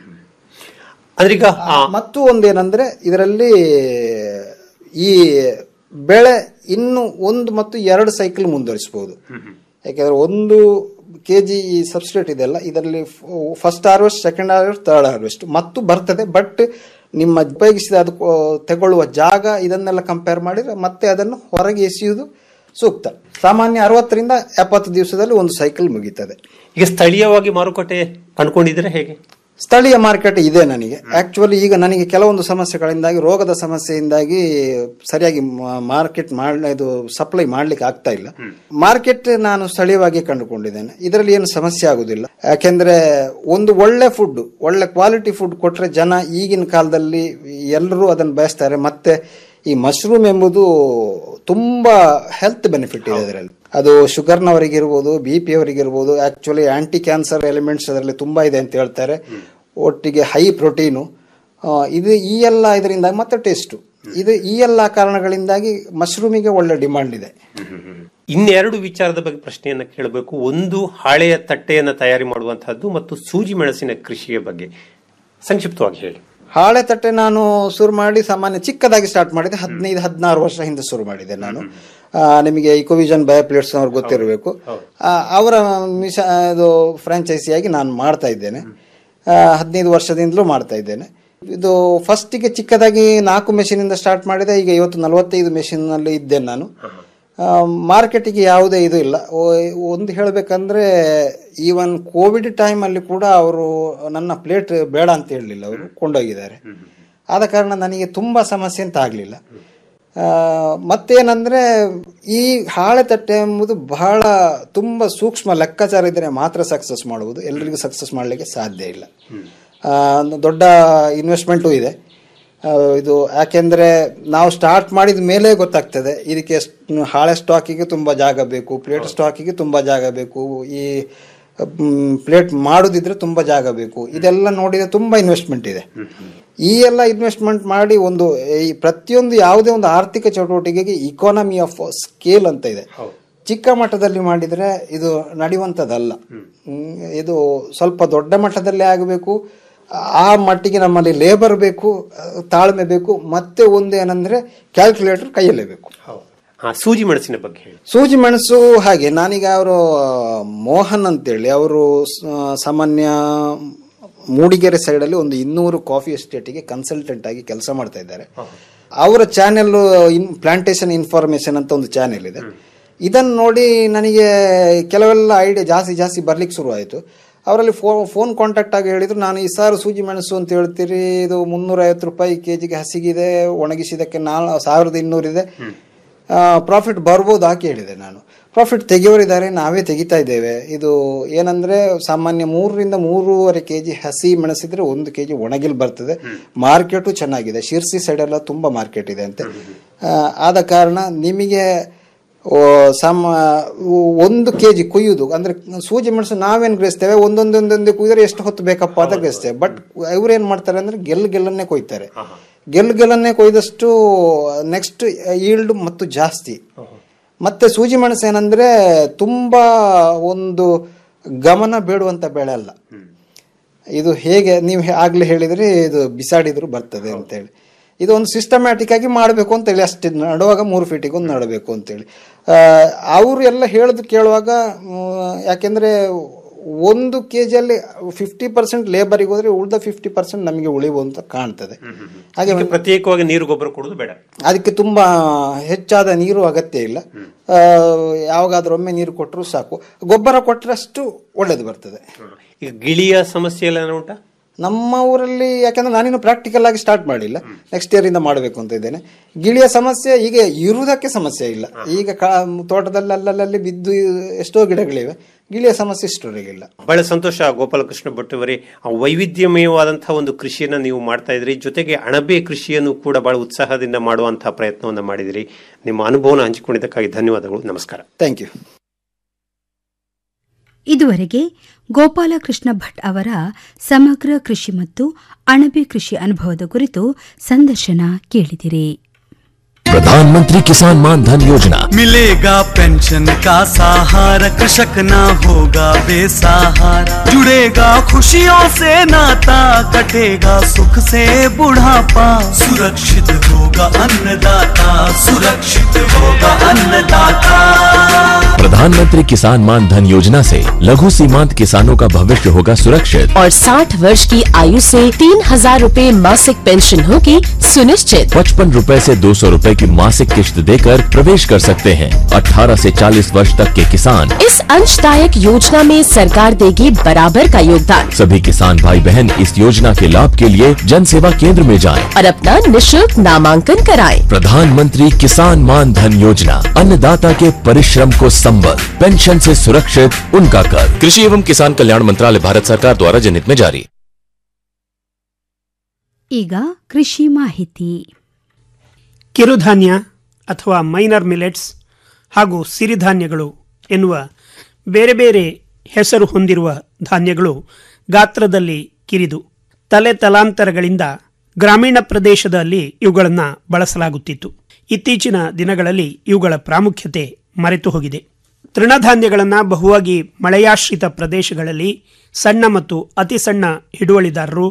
ಅಂದ್ರೆ ಈಗ ಆ, ಮತ್ತು ಒಂದೇನಂದ್ರೆ ಇದರಲ್ಲಿ ಈ ಬೆಳೆ ಇನ್ನು ಒಂದು ಮತ್ತು ಎರಡು ಸೈಕಲ್ ಮುಂದುವರಿಸಬಹುದು ಯಾಕೆಂದ್ರೆ ಒಂದು ಕೆ ಜಿ ಈ ಸಬ್ಸ್ಟ್ರೇಟ್ ಇದೆಲ್ಲ ಇದರಲ್ಲಿ first harvest second harvest third harvest ಮತ್ತು ಬರ್ತದೆ ಬಟ್ ನಿಮ್ಮ ಉಪಯೋಗಿಸಿದ ಅದು ಕೊ- ತಗೊಳ್ಳುವ ಜಾಗ ಇದನ್ನೆಲ್ಲ ಕಂಪೇರ್ ಮಾಡಿದ್ರೆ ಮತ್ತೆ ಅದನ್ನು ಹೊರಗೆ ಎಸೆಯುವುದು ಸೂಕ್ತ ಸಾಮಾನ್ಯ ಅರವತ್ತರಿಂದ ಎಪ್ಪತ್ತು ದಿವಸದಲ್ಲಿ ಒಂದು ಸೈಕಲ್ ಮುಗೀತದೆ ಈಗ ಸ್ಥಳೀಯವಾಗಿ ಮಾರುಕಟ್ಟೆ ಕಂಡುಕೊಂಡಿದ್ರೆ ಹೇಗೆ ಸ್ಥಳೀಯ ಮಾರ್ಕೆಟ್ ಇದೆ ನನಗೆ ಆಕ್ಚುಲಿ ಈಗ ನನಗೆ ಕೆಲವೊಂದು ಸಮಸ್ಯೆಗಳಿಂದಾಗಿ ರೋಗದ ಸಮಸ್ಯೆಯಿಂದಾಗಿ ಸರಿಯಾಗಿ ಮಾರ್ಕೆಟ್ ಮಾಡ ಇದು ಸಪ್ಲೈ ಮಾಡ್ಲಿಕ್ಕೆ ಆಗ್ತಾ ಇಲ್ಲ ಮಾರ್ಕೆಟ್ ನಾನು ಸ್ಥಳೀಯವಾಗಿ ಕಂಡುಕೊಂಡಿದ್ದೇನೆ ಇದರಲ್ಲಿ ಏನು ಸಮಸ್ಯೆ ಆಗುದಿಲ್ಲ ಯಾಕೆಂದ್ರೆ ಒಂದು ಒಳ್ಳೆ ಫುಡ್ ಒಳ್ಳೆ ಕ್ವಾಲಿಟಿ ಫುಡ್ ಕೊಟ್ರೆ ಜನ ಈಗಿನ ಕಾಲದಲ್ಲಿ ಎಲ್ಲರೂ ಅದನ್ನು ಬಯಸ್ತಾರೆ ಮತ್ತೆ ಈ ಮಶ್ರೂಮ್ ಎಂಬುದು ತುಂಬಾ ಹೆಲ್ತ್ ಬೆನಿಫಿಟ್ ಇದೆ ಅದರಲ್ಲಿ ಅದು ಶುಗರ್ನವರಿಗಿರ್ಬೋದು ಬಿ ಪಿ ಅವರಿಗಿರ್ಬೋದು ಆಕ್ಚುಲಿ ಆಂಟಿ ಕ್ಯಾನ್ಸರ್ ಎಲಿಮೆಂಟ್ಸ್ ಅದರಲ್ಲಿ ತುಂಬಾ ಇದೆ ಅಂತ ಹೇಳ್ತಾರೆ ಒಟ್ಟಿಗೆ ಹೈ ಪ್ರೋಟೀನು ಇದು ಈ ಎಲ್ಲ ಇದರಿಂದ ಮತ್ತೆ ಟೇಸ್ಟು ಇದು ಈ ಎಲ್ಲ ಕಾರಣಗಳಿಂದಾಗಿ ಮಶ್ರೂಮಿಗೆ ಒಳ್ಳೆ ಡಿಮಾಂಡ್ ಇದೆ ಇನ್ನೆರಡು ವಿಚಾರದ ಬಗ್ಗೆ ಪ್ರಶ್ನೆಯನ್ನ ಕೇಳಬೇಕು ಒಂದು ಹಾಳೆಯ ತಟ್ಟೆಯನ್ನ ತಯಾರಿ ಮಾಡುವಂತಹದ್ದು ಮತ್ತು ಸೂಜಿ ಮೆಣಸಿನ ಕೃಷಿಯ ಬಗ್ಗೆ ಸಂಕ್ಷಿಪ್ತವಾಗಿ ಹೇಳಿ ಹಾಳೆ ತಟ್ಟೆ ನಾನು ಶುರು ಮಾಡಿ ಸಾಮಾನ್ಯ ಚಿಕ್ಕದಾಗಿ ಸ್ಟಾರ್ಟ್ ಮಾಡಿದೆ ಹದಿನೈದು ಹದಿನಾರು ವರ್ಷ ಹಿಂದೆ ಶುರು ಮಾಡಿದೆ ನಾನು ಆ, ನಿಮಗೆ ಇಕೋವಿಷನ್ ಬಯೋಪ್ಲೇಟ್ಸ್ ಅವ್ರಿಗೆ ಗೊತ್ತಿರಬೇಕು ಆ, ಅವರ ಮಿಶ ಇದು ಫ್ರಾಂಚೈಸಿಯಾಗಿ ನಾನು ಮಾಡ್ತಾ ಇದ್ದೇನೆ ಆ, ಹದಿನೈದು ವರ್ಷದಿಂದಲೂ ಮಾಡ್ತಾ ಇದ್ದೇನೆ ಇದು ಫಸ್ಟಿಗೆ ಚಿಕ್ಕದಾಗಿ ನಾಲ್ಕು ಮೆಷಿನಿಂದ ಸ್ಟಾರ್ಟ್ ಮಾಡಿದೆ ಈಗ ಇವತ್ತು ನಲವತ್ತೈದು ಮೆಷಿನ್ನಲ್ಲಿ ಇದ್ದೇನೆ ನಾನು ಮಾರ್ಕೆಟಿಗೆ ಯಾವುದೇ ಇದು ಇಲ್ಲ ಓ- ಒಂದು ಹೇಳಬೇಕಂದ್ರೆ ಈವನ್ ಕೋವಿಡ್ ಟೈಮಲ್ಲಿ ಕೂಡ ಅವರು ನನ್ನ ಪ್ಲೇಟ್ ಬೇಡ ಅಂತ ಹೇಳಲಿಲ್ಲ ಅವರು ಕೊಂಡೋಗಿದ್ದಾರೆ ಆದ ಕಾರಣ ನನಗೆ ತುಂಬ ಸಮಸ್ಯೆ ಅಂತ ಆಗಲಿಲ್ಲ ಮತ್ತೇನಂದ್ರೆ ಈ ಹಾಳೆ ತಟ್ಟೆ ಎಂಬುದು ಬಹಳ ತುಂಬ ಸೂಕ್ಷ್ಮ ಲೆಕ್ಕಾಚಾರ ಇದ್ದರೆ ಮಾತ್ರ ಸಕ್ಸಸ್ ಮಾಡುವುದು ಎಲ್ಲರಿಗೂ ಸಕ್ಸಸ್ ಮಾಡಲಿಕ್ಕೆ ಸಾಧ್ಯ ಇಲ್ಲ ಆ, ಒಂದು ದೊಡ್ಡ ಇನ್ವೆಸ್ಟ್ಮೆಂಟು ಇದೆ ಆ, ಇದು ಯಾಕೆಂದ್ರೆ ನಾವು ಸ್ಟಾರ್ಟ್ ಮಾಡಿದ ಮೇಲೆ ಗೊತ್ತಾಗ್ತದೆ ಇದಕ್ಕೆ ಎಷ್ಟು- ಹಾಳೆ ಸ್ಟಾಕಿಗೆ ತುಂಬ ಜಾಗ ಬೇಕು ಪ್ಲೇಟ್ ಸ್ಟಾಕಿಗೆ ತುಂಬ ಜಾಗ ಬೇಕು ಈ ಪ್ಲೇಟ್ ಮಾಡೋದಿದ್ರೆ ತುಂಬ ಜಾಗ ಬೇಕು ಇದೆಲ್ಲ ನೋಡಿದ್ರೆ ತುಂಬ ಇನ್ವೆಸ್ಟ್ಮೆಂಟ್ ಇದೆ ಈ ಎಲ್ಲ ಇನ್ವೆಸ್ಟ್ಮೆಂಟ್ ಮಾಡಿ ಒಂದು ಈ ಪ್ರತಿಯೊಂದು ಯಾವುದೇ ಒಂದು ಆರ್ಥಿಕ ಚಟುವಟಿಕೆಗೆ ಇಕಾನಮಿ ಆಫ್ ಸ್ಕೇಲ್ ಅಂತ ಇದೆ ಚಿಕ್ಕ ಮಟ್ಟದಲ್ಲಿ ಮಾಡಿದ್ರೆ ಇದು ನಡೆಯುವಂಥದ್ದಲ್ಲ ಹ್ಮ್, ಇದು ಸ್ವಲ್ಪ ದೊಡ್ಡ ಮಟ್ಟದಲ್ಲಿ ಆಗಬೇಕು ಆ ಮಟ್ಟಿಗೆ ನಮ್ಮಲ್ಲಿ ಲೇಬರ್ ಬೇಕು ಆ, ತಾಳ್ಮೆ ಬೇಕು ಮತ್ತೆ ಒಂದು ಏನಂದ್ರೆ ಕ್ಯಾಲ್ಕುಲೇಟರ್ ಕೈಯಲ್ಲೇ ಬೇಕು ಹಾ ಸೂಜಿ ಮೆಣಸಿನ ಬಗ್ಗೆ ಹೇಳಿ ಸೂಜಿ ಮೆಣಸು ಹಾಗೆ ನಾನೀಗ ಅವರು ಮೋಹನ್ ಅಂತೇಳಿ ಅವರು ಸಾಮಾನ್ಯ ಮೂಡಿಗೆರೆ ಸೈಡಲ್ಲಿ ಒಂದು ಇನ್ನೂರು ಕಾಫಿ ಎಸ್ಟೇಟಿಗೆ ಕನ್ಸಲ್ಟೆಂಟ್ ಆಗಿ ಕೆಲಸ ಮಾಡ್ತಾ ಇದ್ದಾರೆ ಅವರ ಚಾನೆಲ್ ಇನ್ ಪ್ಲಾಂಟೇಶನ್ ಇನ್ಫಾರ್ಮೇಶನ್ ಅಂತ ಒಂದು ಚಾನೆಲ್ ಇದೆ ಇದನ್ನು ನೋಡಿ ನನಗೆ ಕೆಲವೆಲ್ಲ ಐಡಿಯಾ ಜಾಸ್ತಿ ಜಾಸ್ತಿ ಬರ್ಲಿಕ್ಕೆ ಶುರುವಾಯಿತು ಅವರಲ್ಲಿ ಫೋ ಫೋನ್ ಕಾಂಟ್ಯಾಕ್ಟ್ ಆಗಿ ಹೇಳಿದ್ರು ನಾನು ಈ ಸಾರು ಸೂಜಿ ಮೆಣಸು ಅಂತ ಹೇಳ್ತೀರಿ ಇದು ಮುನ್ನೂರೈವತ್ತು ರೂಪಾಯಿ ಕೆ ಜಿಗೆ ಹಸಿಗಿದೆ ಒಣಗಿಸಿದಕ್ಕೆ ನಾಲ್ ಸಾವಿರದ ಇನ್ನೂರಿದೆ ಪ್ರಾಫಿಟ್ ಬರ್ಬೋದು ಹಾಕಿ ಹೇಳಿದೆ ನಾನು ಪ್ರಾಫಿಟ್ ತೆಗೆಯೋರಿದ್ದಾರೆ ನಾವೇ ತೆಗಿತಾ ಇದ್ದೇವೆ ಇದು ಏನಂದ್ರೆ ಸಾಮಾನ್ಯ ಮೂರರಿಂದ ಮೂರುವರೆ ಕೆ ಜಿ ಹಸಿ ಮೆಣಸಿದ್ರೆ ಒಂದು ಕೆ ಜಿ ಒಣಗಿಲ್ ಬರ್ತದೆ ಮಾರ್ಕೆಟು ಚೆನ್ನಾಗಿದೆ ಶಿರ್ಸಿ ಸೈಡ್ ಎಲ್ಲ ತುಂಬಾ ಮಾರ್ಕೆಟ್ ಇದೆ ಅಂತೆ ಆ, ಆದ ಕಾರಣ ನಿಮಗೆ ಓ, ಸಮ ಒಂದು ಕೆ ಜಿ ಕುಯ್ಯುವುದು ಅಂದ್ರೆ ಸೂಜಿ ಮೆಣಸು ನಾವೇನು ಗ್ರಹಿಸ್ತೇವೆ ಒಂದೊಂದೊಂದೊಂದೇ ಕುಯ್ದರೆ ಎಷ್ಟು ಹೊತ್ತು ಬೇಕಪ್ಪ ಅಂತ ಗ್ರಹಿಸ್ತೇವೆ ಬಟ್ ಇವ್ರು ಏನ್ ಮಾಡ್ತಾರೆ ಅಂದ್ರೆ ಗೆಲ್ ಗೆಲ್ಲನ್ನೇ ಕೊಯ್ತಾರೆ ಗೆಲ್ ಗೆಲ್ಲನ್ನೇ ಕೊಯ್ದಷ್ಟು ನೆಕ್ಸ್ಟ್ ಈಲ್ಡ್ ಮತ್ತು ಜಾಸ್ತಿ ಮತ್ತೆ ಸೂಜಿ ಮೆಣಸು ಏನಂದ್ರೆ ತುಂಬಾ ಒಂದು ಗಮನ ಬೇಡುವಂತ ಬೆಳೆ ಅಲ್ಲ ಇದು ಹೇಗೆ ನೀವು ಹೇ- ಆಗ್ಲೇ ಹೇಳಿದ್ರಿ ಇದು ಬಿಸಾಡಿದ್ರು ಬರ್ತದೆ ಅಂತೇಳಿ ಇದು ಒಂದು ಸಿಸ್ಟಮ್ಯಾಟಿಕ್ ಆಗಿ ಮಾಡಬೇಕು ಅಂತೇಳಿ ಅಷ್ಟೇ ನಡುವಾಗ ಮೂರು ಫೀಟಿಗೆ ಒಂದು ನಡಬೇಕು ಅಂತೇಳಿ ಅವರು ಎಲ್ಲ ಹೇಳೋದು ಕೇಳುವಾಗ ಮ್, ಯಾಕೆಂದ್ರೆ ಒಂದು ಕೆ ಜಿಯಲ್ಲಿ ಫಿಫ್ಟಿ ಪರ್ಸೆಂಟ್ ಲೇಬರಿಗೆ ಹೋದ್ರೆ ಉಳಿದ ಫಿಫ್ಟಿ ಪರ್ಸೆಂಟ್ ನಮಗೆ ಉಳಿವು ಅಂತ ಕಾಣ್ತದೆ ಹಾಗೆ ಅದಕ್ಕೆ ಪ್ರತ್ಯೇಕವಾಗಿ ನೀರು ಗೊಬ್ಬರ ಕೊಡುವುದು ಬೇಡ ಅದಕ್ಕೆ ತುಂಬಾ ಹೆಚ್ಚಾದ ನೀರು ಅಗತ್ಯ ಇಲ್ಲ ಆ, ಯಾವಾಗಾದ್ರೂ ಒಮ್ಮೆ ನೀರು ಕೊಟ್ಟರು ಸಾಕು ಗೊಬ್ಬರ ಕೊಟ್ಟರಷ್ಟು ಒಳ್ಳೇದು ಬರ್ತದೆ ಈಗ ಗಿಳಿಯ ಸಮಸ್ಯೆ ಎಲ್ಲ ಉಂಟಾ ನಮ್ಮ ಊರಲ್ಲಿ ಯಾಕಂದ್ರೆ ನಾನಿನ್ನು ಪ್ರಾಕ್ಟಿಕಲ್ ಆಗಿ ಸ್ಟಾರ್ಟ್ ಮಾಡಿಲ್ಲ ನೆಕ್ಸ್ಟ್ ಇಯರ್ ಇಂದ ಮಾಡಬೇಕು ಅಂತ ಇದ್ದೇನೆ ಗಿಳಿಯ ಸಮಸ್ಯೆ ಈಗ ಇರುವುದಕ್ಕೆ ಸಮಸ್ಯೆ ಇಲ್ಲ ಈಗ ಕಾ- ತೋಟದಲ್ಲಿ ಅಲ್ಲಲ್ಲಿ ಬಿದ್ದು ಎಷ್ಟೋ ಗಿಡಗಳಿವೆ ಗಿಳಿಯ ಸಮಸ್ಯೆ ಇಷ್ಟವರೆಗಿಲ್ಲ ಬಹಳ ಸಂತೋಷ ಗೋಪಾಲಕೃಷ್ಣ ಭಟ್ ಅವರೇ ಆ ವೈವಿಧ್ಯಮಯವಾದಂತಹ ಒಂದು ಕೃಷಿಯನ್ನ ನೀವು ಮಾಡ್ತಾ ಇದ್ರಿ ಜೊತೆಗೆ ಅಣಬೆ ಕೃಷಿಯನ್ನು ಕೂಡ ಬಹಳ ಉತ್ಸಾಹದಿಂದ ಮಾಡುವಂತಹ ಪ್ರಯತ್ನವನ್ನ ಮಾಡಿದಿರಿ ನಿಮ್ಮ ಅನುಭವನ ಹಂಚಿಕೊಂಡಿದ್ದಕ್ಕಾಗಿ ಧನ್ಯವಾದಗಳು ನಮಸ್ಕಾರ ಥ್ಯಾಂಕ್ ಯು ಇದುವರೆಗೆ ಗೋಪಾಲಕೃಷ್ಣ ಭಟ್ ಅವರ ಸಮಗ್ರ ಕೃಷಿ ಮತ್ತು ಅಣಬೆ ಕೃಷಿ ಅನುಭವದ ಕುರಿತು ಸಂದರ್ಶನ ಕೇಳಿದಿರಿ प्रधानमंत्री किसान मान धन योजना मिलेगा पेंशन का सहारा कृषक ना होगा बेसहारा जुड़ेगा खुशियों से नाता कटेगा सुख से बुढ़ापा सुरक्षित होगा अन्नदाता सुरक्षित होगा अन्नदाता प्रधानमंत्री किसान मान धन योजना से लघु सीमांत किसानों का भविष्य होगा सुरक्षित और 60 वर्ष की आयु से तीन हजार रूपए मासिक पेंशन होगी सुनिश्चित पचपन रूपए से दो सौ रूपए की मासिक किश्त देकर प्रवेश कर सकते हैं 18 से 40 वर्ष तक के किसान इस अंशदायक योजना में सरकार देगी बराबर का योगदान सभी किसान भाई बहन इस योजना के लाभ के लिए जन सेवा केंद्र में जाएं। और अपना निशुल्क नामांकन कराएं। प्रधानमंत्री किसान मान धन योजना अन्नदाता के परिश्रम को संबल पेंशन से सुरक्षित उनका कर कृषि एवं किसान कल्याण मंत्रालय भारत सरकार द्वारा जनहित में जारी ಈಗ ಕೃಷಿ ಮಾಹಿತಿ ಕಿರುಧಾನ್ಯ ಅಥವಾ ಮೈನರ್ ಮಿಲೆಟ್ಸ್ ಹಾಗೂ ಸಿರಿಧಾನ್ಯಗಳು ಎನ್ನುವ ಬೇರೆ ಬೇರೆ ಹೆಸರು ಹೊಂದಿರುವ ಧಾನ್ಯಗಳು ಗಾತ್ರದಲ್ಲಿ ಕಿರಿದು ತಲೆ ತಲಾಂತರಗಳಿಂದ ಗ್ರಾಮೀಣ ಪ್ರದೇಶದಲ್ಲಿ ಇವುಗಳನ್ನು ಬಳಸಲಾಗುತ್ತಿತ್ತು ಇತ್ತೀಚಿನ ದಿನಗಳಲ್ಲಿ ಇವುಗಳ ಪ್ರಾಮುಖ್ಯತೆ ಮರೆತು ಹೋಗಿದೆ ತೃಣಧಾನ್ಯಗಳನ್ನು ಬಹುವಾಗಿ ಮಳೆಯಾಶ್ರಿತ ಪ್ರದೇಶಗಳಲ್ಲಿ ಸಣ್ಣ ಮತ್ತು ಅತಿ ಸಣ್ಣ ಹಿಡುವಳಿದಾರರು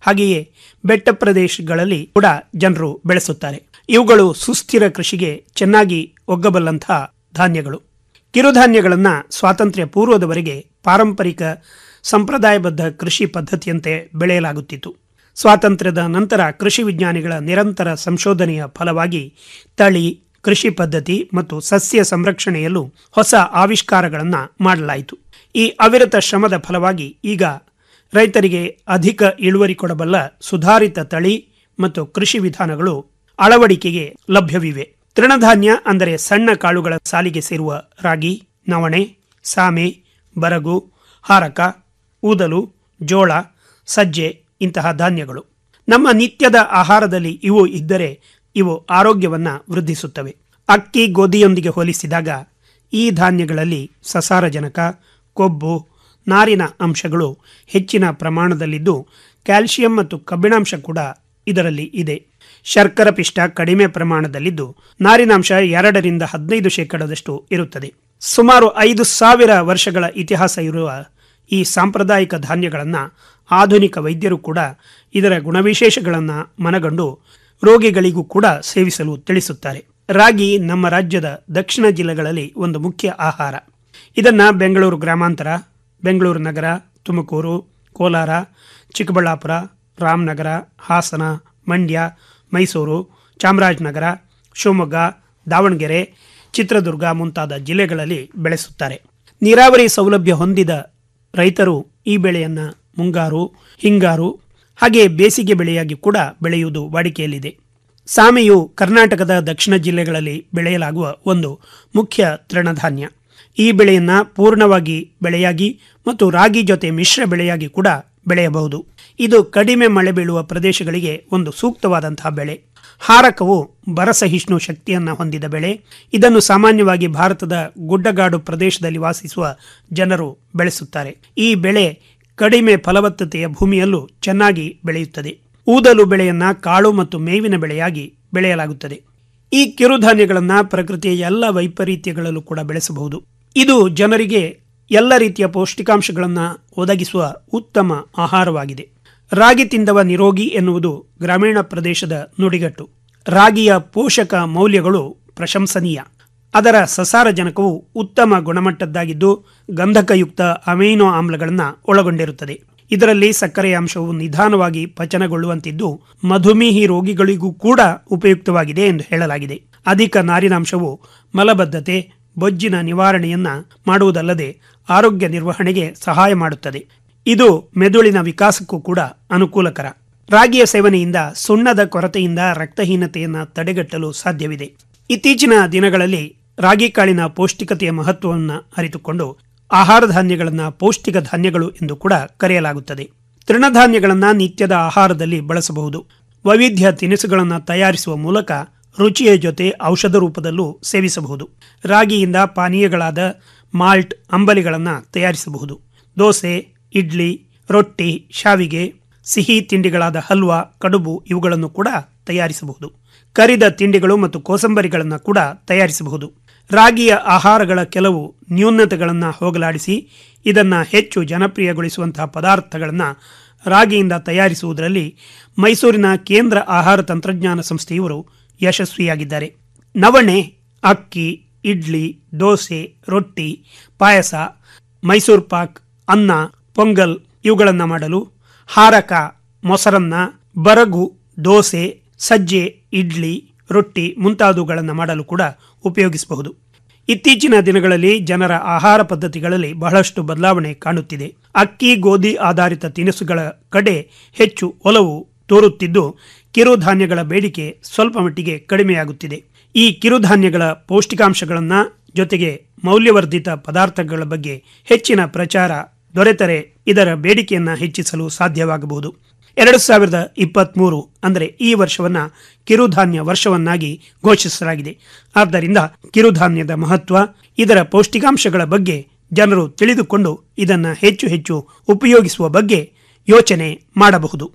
ಹಾಗೆಯೇ ಬೆಟ್ಟ ಪ್ರದೇಶಗಳಲ್ಲಿ ಕೂಡ ಜನರು ಬೆಳೆಸುತ್ತಾರೆ ಇವುಗಳು ಸುಸ್ಥಿರ ಕೃಷಿಗೆ ಚೆನ್ನಾಗಿ ಒಗ್ಗಬಲ್ಲಂತಹ ಧಾನ್ಯಗಳು ಕಿರುಧಾನ್ಯಗಳನ್ನು ಸ್ವಾತಂತ್ರ್ಯ ಪೂರ್ವದವರೆಗೆ ಪಾರಂಪರಿಕ ಸಂಪ್ರದಾಯಬದ್ಧ ಕೃಷಿ ಪದ್ಧತಿಯಂತೆ ಬೆಳೆಯಲಾಗುತ್ತಿತ್ತು ಸ್ವಾತಂತ್ರ್ಯದ ನಂತರ ಕೃಷಿ ವಿಜ್ಞಾನಿಗಳ ನಿರಂತರ ಸಂಶೋಧನೆಯ ಫಲವಾಗಿ ತಳಿ ಕೃಷಿ ಪದ್ಧತಿ ಮತ್ತು ಸಸ್ಯ ಸಂರಕ್ಷಣೆಯಲ್ಲೂ ಹೊಸ ಆವಿಷ್ಕಾರಗಳನ್ನು ಮಾಡಲಾಯಿತು ಈ ಅವಿರತ ಶ್ರಮದ ಫಲವಾಗಿ ಈಗ ರೈತರಿಗೆ ಅಧಿಕ ಇಳುವರಿ ಕೊಡಬಲ್ಲ ಸುಧಾರಿತ ತಳಿ ಮತ್ತು ಕೃಷಿ ವಿಧಾನಗಳು ಅಳವಡಿಕೆಗೆ ಲಭ್ಯವಿವೆ ತೃಣಧಾನ್ಯ ಅಂದರೆ ಸಣ್ಣ ಕಾಳುಗಳ ಸಾಲಿಗೆ ಸೇರುವ ರಾಗಿ ನವಣೆ ಸಾಮೆ ಬರಗು ಹಾರಕ ಊದಲು ಜೋಳ ಸಜ್ಜೆ ಇಂತಹ ಧಾನ್ಯಗಳು ನಮ್ಮ ನಿತ್ಯದ ಆಹಾರದಲ್ಲಿ ಇವು ಇದ್ದರೆ ಇವು ಆರೋಗ್ಯವನ್ನ ವೃದ್ಧಿಸುತ್ತವೆ ಅಕ್ಕಿ ಗೋಧಿಯೊಂದಿಗೆ ಹೋಲಿಸಿದಾಗ ಈ ಧಾನ್ಯಗಳಲ್ಲಿ ಸಸಾರಜನಕ ಕೊಬ್ಬು ನಾರಿನ ಅಂಶಗಳು ಹೆಚ್ಚಿನ ಪ್ರಮಾಣದಲ್ಲಿದ್ದು ಕ್ಯಾಲ್ಸಿಯಂ ಮತ್ತು ಕಬ್ಬಿಣಾಂಶ ಕೂಡ ಇದರಲ್ಲಿ ಇದೆ ಶರ್ಕರ ಪಿಷ್ಟ ಕಡಿಮೆ ಪ್ರಮಾಣದಲ್ಲಿದ್ದು ನಾರಿನಾಂಶ ಎರಡರಿಂದ ಹದಿನೈದು ಶೇಕಡದಷ್ಟು ಇರುತ್ತದೆ ಸುಮಾರು ಐದು ಸಾವಿರ ವರ್ಷಗಳ ಇತಿಹಾಸ ಇರುವ ಈ ಸಾಂಪ್ರದಾಯಿಕ ಧಾನ್ಯಗಳನ್ನು ಆಧುನಿಕ ವೈದ್ಯರು ಕೂಡ ಇದರ ಗುಣವಿಶೇಷಗಳನ್ನು ಮನಗಂಡು ರೋಗಿಗಳಿಗೂ ಕೂಡ ಸೇವಿಸಲು ತಿಳಿಸುತ್ತಾರೆ ರಾಗಿ ನಮ್ಮ ರಾಜ್ಯದ ದಕ್ಷಿಣ ಜಿಲ್ಲೆಗಳಲ್ಲಿ ಒಂದು ಮುಖ್ಯ ಆಹಾರ ಇದನ್ನ ಬೆಂಗಳೂರು ಗ್ರಾಮಾಂತರ ಬೆಂಗಳೂರು ನಗರ ತುಮಕೂರು ಕೋಲಾರ ಚಿಕ್ಕಬಳ್ಳಾಪುರ ರಾಮನಗರ ಹಾಸನ ಮಂಡ್ಯ ಮೈಸೂರು ಚಾಮರಾಜನಗರ ಶಿವಮೊಗ್ಗ ದಾವಣಗೆರೆ ಚಿತ್ರದುರ್ಗ ಮುಂತಾದ ಜಿಲ್ಲೆಗಳಲ್ಲಿ ಬೆಳೆಸುತ್ತಾರೆ ನೀರಾವರಿ ಸೌಲಭ್ಯ ಹೊಂದಿದ ರೈತರು ಈ ಬೆಳೆಯನ್ನ ಮುಂಗಾರು ಹಿಂಗಾರು ಹಾಗೆ ಬೇಸಿಗೆ ಬೆಳೆಯಾಗಿ ಕೂಡ ಬೆಳೆಯುವುದು ವಾಡಿಕೆಯಲ್ಲಿದೆ ಸಾಮೆಯು ಕರ್ನಾಟಕದ ದಕ್ಷಿಣ ಜಿಲ್ಲೆಗಳಲ್ಲಿ ಬೆಳೆಯಲಾಗುವ ಒಂದು ಮುಖ್ಯ ತೃಣಧಾನ್ಯ ಈ ಬೆಳೆಯನ್ನ ಪೂರ್ಣವಾಗಿ ಬೆಳೆಯಾಗಿ ಮತ್ತು ರಾಗಿ ಜೊತೆ ಮಿಶ್ರ ಬೆಳೆಯಾಗಿ ಕೂಡ ಬೆಳೆಯಬಹುದು ಇದು ಕಡಿಮೆ ಮಳೆ ಬೀಳುವ ಪ್ರದೇಶಗಳಿಗೆ ಒಂದು ಸೂಕ್ತವಾದಂತಹ ಬೆಳೆ ಹಾರಕವು ಬರಸಹಿಷ್ಣು ಶಕ್ತಿಯನ್ನ ಹೊಂದಿದ ಬೆಳೆ ಇದನ್ನು ಸಾಮಾನ್ಯವಾಗಿ ಭಾರತದ ಗುಡ್ಡಗಾಡು ಪ್ರದೇಶದಲ್ಲಿ ವಾಸಿಸುವ ಜನರು ಬೆಳೆಸುತ್ತಾರೆ ಈ ಬೆಳೆ ಕಡಿಮೆ ಫಲವತ್ತತೆಯ ಭೂಮಿಯಲ್ಲೂ ಚೆನ್ನಾಗಿ ಬೆಳೆಯುತ್ತದೆ ಊದಲು ಬೆಳೆಯನ್ನ ಕಾಳು ಮತ್ತು ಮೇವಿನ ಬೆಳೆಯಾಗಿ ಬೆಳೆಯಲಾಗುತ್ತದೆ ಈ ಕಿರುಧಾನ್ಯಗಳನ್ನ ಪ್ರಕೃತಿಯ ಎಲ್ಲ ವೈಪರೀತ್ಯಗಳಲ್ಲೂ ಕೂಡ ಬೆಳೆಸಬಹುದು ಇದು ಜನರಿಗೆ ಎಲ್ಲ ರೀತಿಯ ಪೌಷ್ಟಿಕಾಂಶಗಳನ್ನ ಒದಗಿಸುವ ಉತ್ತಮ ಆಹಾರವಾಗಿದೆ ರಾಗಿ ತಿಂದವ ನಿರೋಗಿ ಎನ್ನುವುದು ಗ್ರಾಮೀಣ ಪ್ರದೇಶದ ನುಡಿಗಟ್ಟು ರಾಗಿಯ ಪೋಷಕ ಮೌಲ್ಯಗಳು ಪ್ರಶಂಸನೀಯ ಅದರ ಸಸಾರಜನಕವು ಉತ್ತಮ ಗುಣಮಟ್ಟದ್ದಾಗಿದ್ದು ಗಂಧಕಯುಕ್ತ ಅಮೈನೋ ಆಮ್ಲಗಳನ್ನು ಒಳಗೊಂಡಿರುತ್ತದೆ ಇದರಲ್ಲಿ ಸಕ್ಕರೆಯ ಅಂಶವು ನಿಧಾನವಾಗಿ ಪಚನಗೊಳ್ಳುವಂತಿದ್ದು ಮಧುಮೇಹಿ ರೋಗಿಗಳಿಗೂ ಕೂಡ ಉಪಯುಕ್ತವಾಗಿದೆ ಎಂದು ಹೇಳಲಾಗಿದೆ ಅಧಿಕ ನಾರಿನಾಂಶವು ಮಲಬದ್ಧತೆ ಬೊಜ್ಜಿನ ನಿವಾರಣೆಯನ್ನ ಮಾಡುವುದಲ್ಲದೆ ಆರೋಗ್ಯ ನಿರ್ವಹಣೆಗೆ ಸಹಾಯ ಮಾಡುತ್ತದೆ ಇದು ಮೆದುಳಿನ ವಿಕಾಸಕ್ಕೂ ಕೂಡ ಅನುಕೂಲಕರ ರಾಗಿಯ ಸೇವನೆಯಿಂದ ಸುಣ್ಣದ ಕೊರತೆಯಿಂದ ರಕ್ತಹೀನತೆಯನ್ನ ತಡೆಗಟ್ಟಲು ಸಾಧ್ಯವಿದೆ ಇತ್ತೀಚಿನ ದಿನಗಳಲ್ಲಿ ರಾಗಿ ಕಾಳಿನ ಪೌಷ್ಟಿಕತೆಯ ಮಹತ್ವವನ್ನು ಅರಿತುಕೊಂಡು ಆಹಾರ ಧಾನ್ಯಗಳನ್ನು ಪೌಷ್ಟಿಕ ಧಾನ್ಯಗಳು ಎಂದು ಕೂಡ ಕರೆಯಲಾಗುತ್ತದೆ ತೃಣಧಾನ್ಯಗಳನ್ನು ನಿತ್ಯದ ಆಹಾರದಲ್ಲಿ ಬಳಸಬಹುದು ವೈವಿಧ್ಯ ತಿನಿಸುಗಳನ್ನು ತಯಾರಿಸುವ ಮೂಲಕ ರುಚಿಯ ಜೊತೆ ಔಷಧ ರೂಪದಲ್ಲೂ ಸೇವಿಸಬಹುದು ರಾಗಿಯಿಂದ ಪಾನೀಯಗಳಾದ ಮಾಲ್ಟ್ ಅಂಬಲಿಗಳನ್ನು ತಯಾರಿಸಬಹುದು ದೋಸೆ ಇಡ್ಲಿ ರೊಟ್ಟಿ ಶಾವಿಗೆ ಸಿಹಿ ತಿಂಡಿಗಳಾದ ಹಲ್ವಾ ಕಡುಬು ಇವುಗಳನ್ನು ಕೂಡ ತಯಾರಿಸಬಹುದು ಕರಿದ ತಿಂಡಿಗಳು ಮತ್ತು ಕೋಸಂಬರಿಗಳನ್ನು ಕೂಡ ತಯಾರಿಸಬಹುದು ರಾಗಿಯ ಆಹಾರಗಳ ಕೆಲವು ನ್ಯೂನತೆಗಳನ್ನು ಹೋಗಲಾಡಿಸಿ ಇದನ್ನು ಹೆಚ್ಚು ಜನಪ್ರಿಯಗೊಳಿಸುವಂತಹ ಪದಾರ್ಥಗಳನ್ನು ರಾಗಿಯಿಂದ ತಯಾರಿಸುವುದರಲ್ಲಿ ಮೈಸೂರಿನ ಕೇಂದ್ರ ಆಹಾರ ತಂತ್ರಜ್ಞಾನ ಸಂಸ್ಥೆಯವರು ಯಶಸ್ವಿಯಾಗಿದ್ದಾರೆ ನವಣೆ ಅಕ್ಕಿ ಇಡ್ಲಿ ದೋಸೆ ರೊಟ್ಟಿ ಪಾಯಸ ಮೈಸೂರು ಪಾಕ್ ಅನ್ನ ಪೊಂಗಲ್ ಇವುಗಳನ್ನು ಮಾಡಲು ಹಾರಕ ಮೊಸರನ್ನ ಬರಗು ದೋಸೆ ಸಜ್ಜೆ ಇಡ್ಲಿ ರೊಟ್ಟಿ ಮುಂತಾದವುಗಳನ್ನು ಮಾಡಲು ಕೂಡ ಉಪಯೋಗಿಸಬಹುದು ಇತ್ತೀಚಿನ ದಿನಗಳಲ್ಲಿ ಜನರ ಆಹಾರ ಪದ್ಧತಿಗಳಲ್ಲಿ ಬಹಳಷ್ಟು ಬದಲಾವಣೆ ಕಾಣುತ್ತಿದೆ ಅಕ್ಕಿ ಗೋಧಿ ಆಧಾರಿತ ತಿನಿಸುಗಳ ಕಡೆ ಹೆಚ್ಚು ಒಲವು ತೋರುತ್ತಿದ್ದು ಕಿರುಧಾನ್ಯಗಳ ಬೇಡಿಕೆ ಸ್ವಲ್ಪ ಮಟ್ಟಿಗೆ ಕಡಿಮೆಯಾಗುತ್ತಿದೆ ಈ ಕಿರುಧಾನ್ಯಗಳ ಪೌಷ್ಟಿಕಾಂಶಗಳನ್ನ ಜೊತೆಗೆ ಮೌಲ್ಯವರ್ಧಿತ ಪದಾರ್ಥಗಳ ಬಗ್ಗೆ ಹೆಚ್ಚಿನ ಪ್ರಚಾರ ದೊರೆತರೆ ಇದರ ಬೇಡಿಕೆಯನ್ನ ಹೆಚ್ಚಿಸಲು ಸಾಧ್ಯವಾಗಬಹುದು ಎರಡು ಸಾವಿರದ ಇಪ್ಪತ್ಮೂರು ಅಂದರೆ ಈ ವರ್ಷವನ್ನ ಕಿರುಧಾನ್ಯ ವರ್ಷವನ್ನಾಗಿ ಘೋಷಿಸಲಾಗಿದೆ ಆದ್ದರಿಂದ ಕಿರುಧಾನ್ಯದ ಮಹತ್ವ ಇದರ ಪೌಷ್ಟಿಕಾಂಶಗಳ ಬಗ್ಗೆ ಜನರು ತಿಳಿದುಕೊಂಡು ಇದನ್ನು ಹೆಚ್ಚು ಹೆಚ್ಚು ಉಪಯೋಗಿಸುವ ಬಗ್ಗೆ ಯೋಚನೆ ಮಾಡಬಹುದು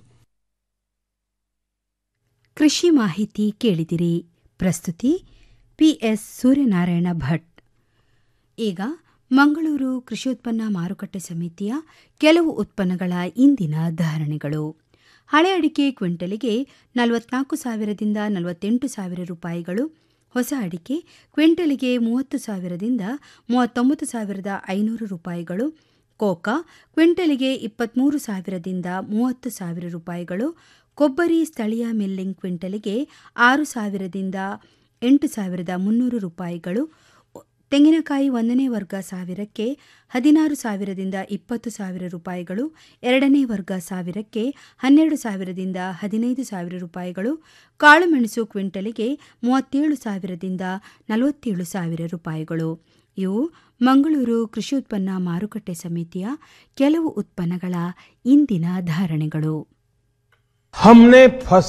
ಕೃಷಿ ಮಾಹಿತಿ ಕೇಳಿದಿರಿ ಪ್ರಸ್ತುತಿ ಪಿಎಸ್ ಸೂರ್ಯನಾರಾಯಣ ಭಟ್ ಈಗ ಮಂಗಳೂರು ಕೃಷಿ ಉತ್ಪನ್ನ ಮಾರುಕಟ್ಟೆ ಸಮಿತಿಯ ಕೆಲವು ಉತ್ಪನ್ನಗಳ ಇಂದಿನ ಧಾರಣೆಗಳು ಹಳೆ ಅಡಿಕೆ ಕ್ವಿಂಟಲಿಗೆ ನಲವತ್ನಾಲ್ಕು ಸಾವಿರದಿಂದ ನಲವತ್ತೆಂಟು ಸಾವಿರ ರೂಪಾಯಿಗಳು ಹೊಸ ಅಡಿಕೆ ಕ್ವಿಂಟಲಿಗೆ ಮೂವತ್ತು ಸಾವಿರದಿಂದ ಮೂವತ್ತೊಂಬತ್ತು ಸಾವಿರದ ಐನೂರು ರೂಪಾಯಿಗಳು ಕೋಕಾ ಕ್ವಿಂಟಲಿಗೆ ಇಪ್ಪತ್ತ್ಮೂರು ಸಾವಿರದಿಂದ ಮೂವತ್ತು ಸಾವಿರ ರೂಪಾಯಿಗಳು ಕೊಬ್ಬರಿ ಸ್ಥಳೀಯ ಮಿಲ್ಲಿಂಗ್ ಕ್ವಿಂಟಲಿಗೆ ಆರು ಸಾವಿರದಿಂದ ಎಂಟು ಸಾವಿರದ ಮುನ್ನೂರು ರೂಪಾಯಿಗಳು ತೆಂಗಿನಕಾಯಿ ಒಂದನೇ ವರ್ಗ ಸಾವಿರಕ್ಕೆ ಹದಿನಾರು ಸಾವಿರದಿಂದ ಇಪ್ಪತ್ತು ಸಾವಿರ ರೂಪಾಯಿಗಳು ಎರಡನೇ ವರ್ಗ ಸಾವಿರಕ್ಕೆ ಹನ್ನೆರಡು ಸಾವಿರದಿಂದ ಹದಿನೈದು ಸಾವಿರ ರೂಪಾಯಿಗಳು ಕಾಳುಮೆಣಸು ಕ್ವಿಂಟಲಿಗೆ ಮೂವತ್ತೇಳು ಸಾವಿರದಿಂದ ನಲವತ್ತೇಳು ಸಾವಿರ ರೂಪಾಯಿಗಳು ಇವು ಮಂಗಳೂರು ಕೃಷಿ ಉತ್ಪನ್ನ ಮಾರುಕಟ್ಟೆ ಸಮಿತಿಯ ಕೆಲವು ಉತ್ಪನ್ನಗಳ ಇಂದಿನ ಧಾರಣೆಗಳು हमने फसल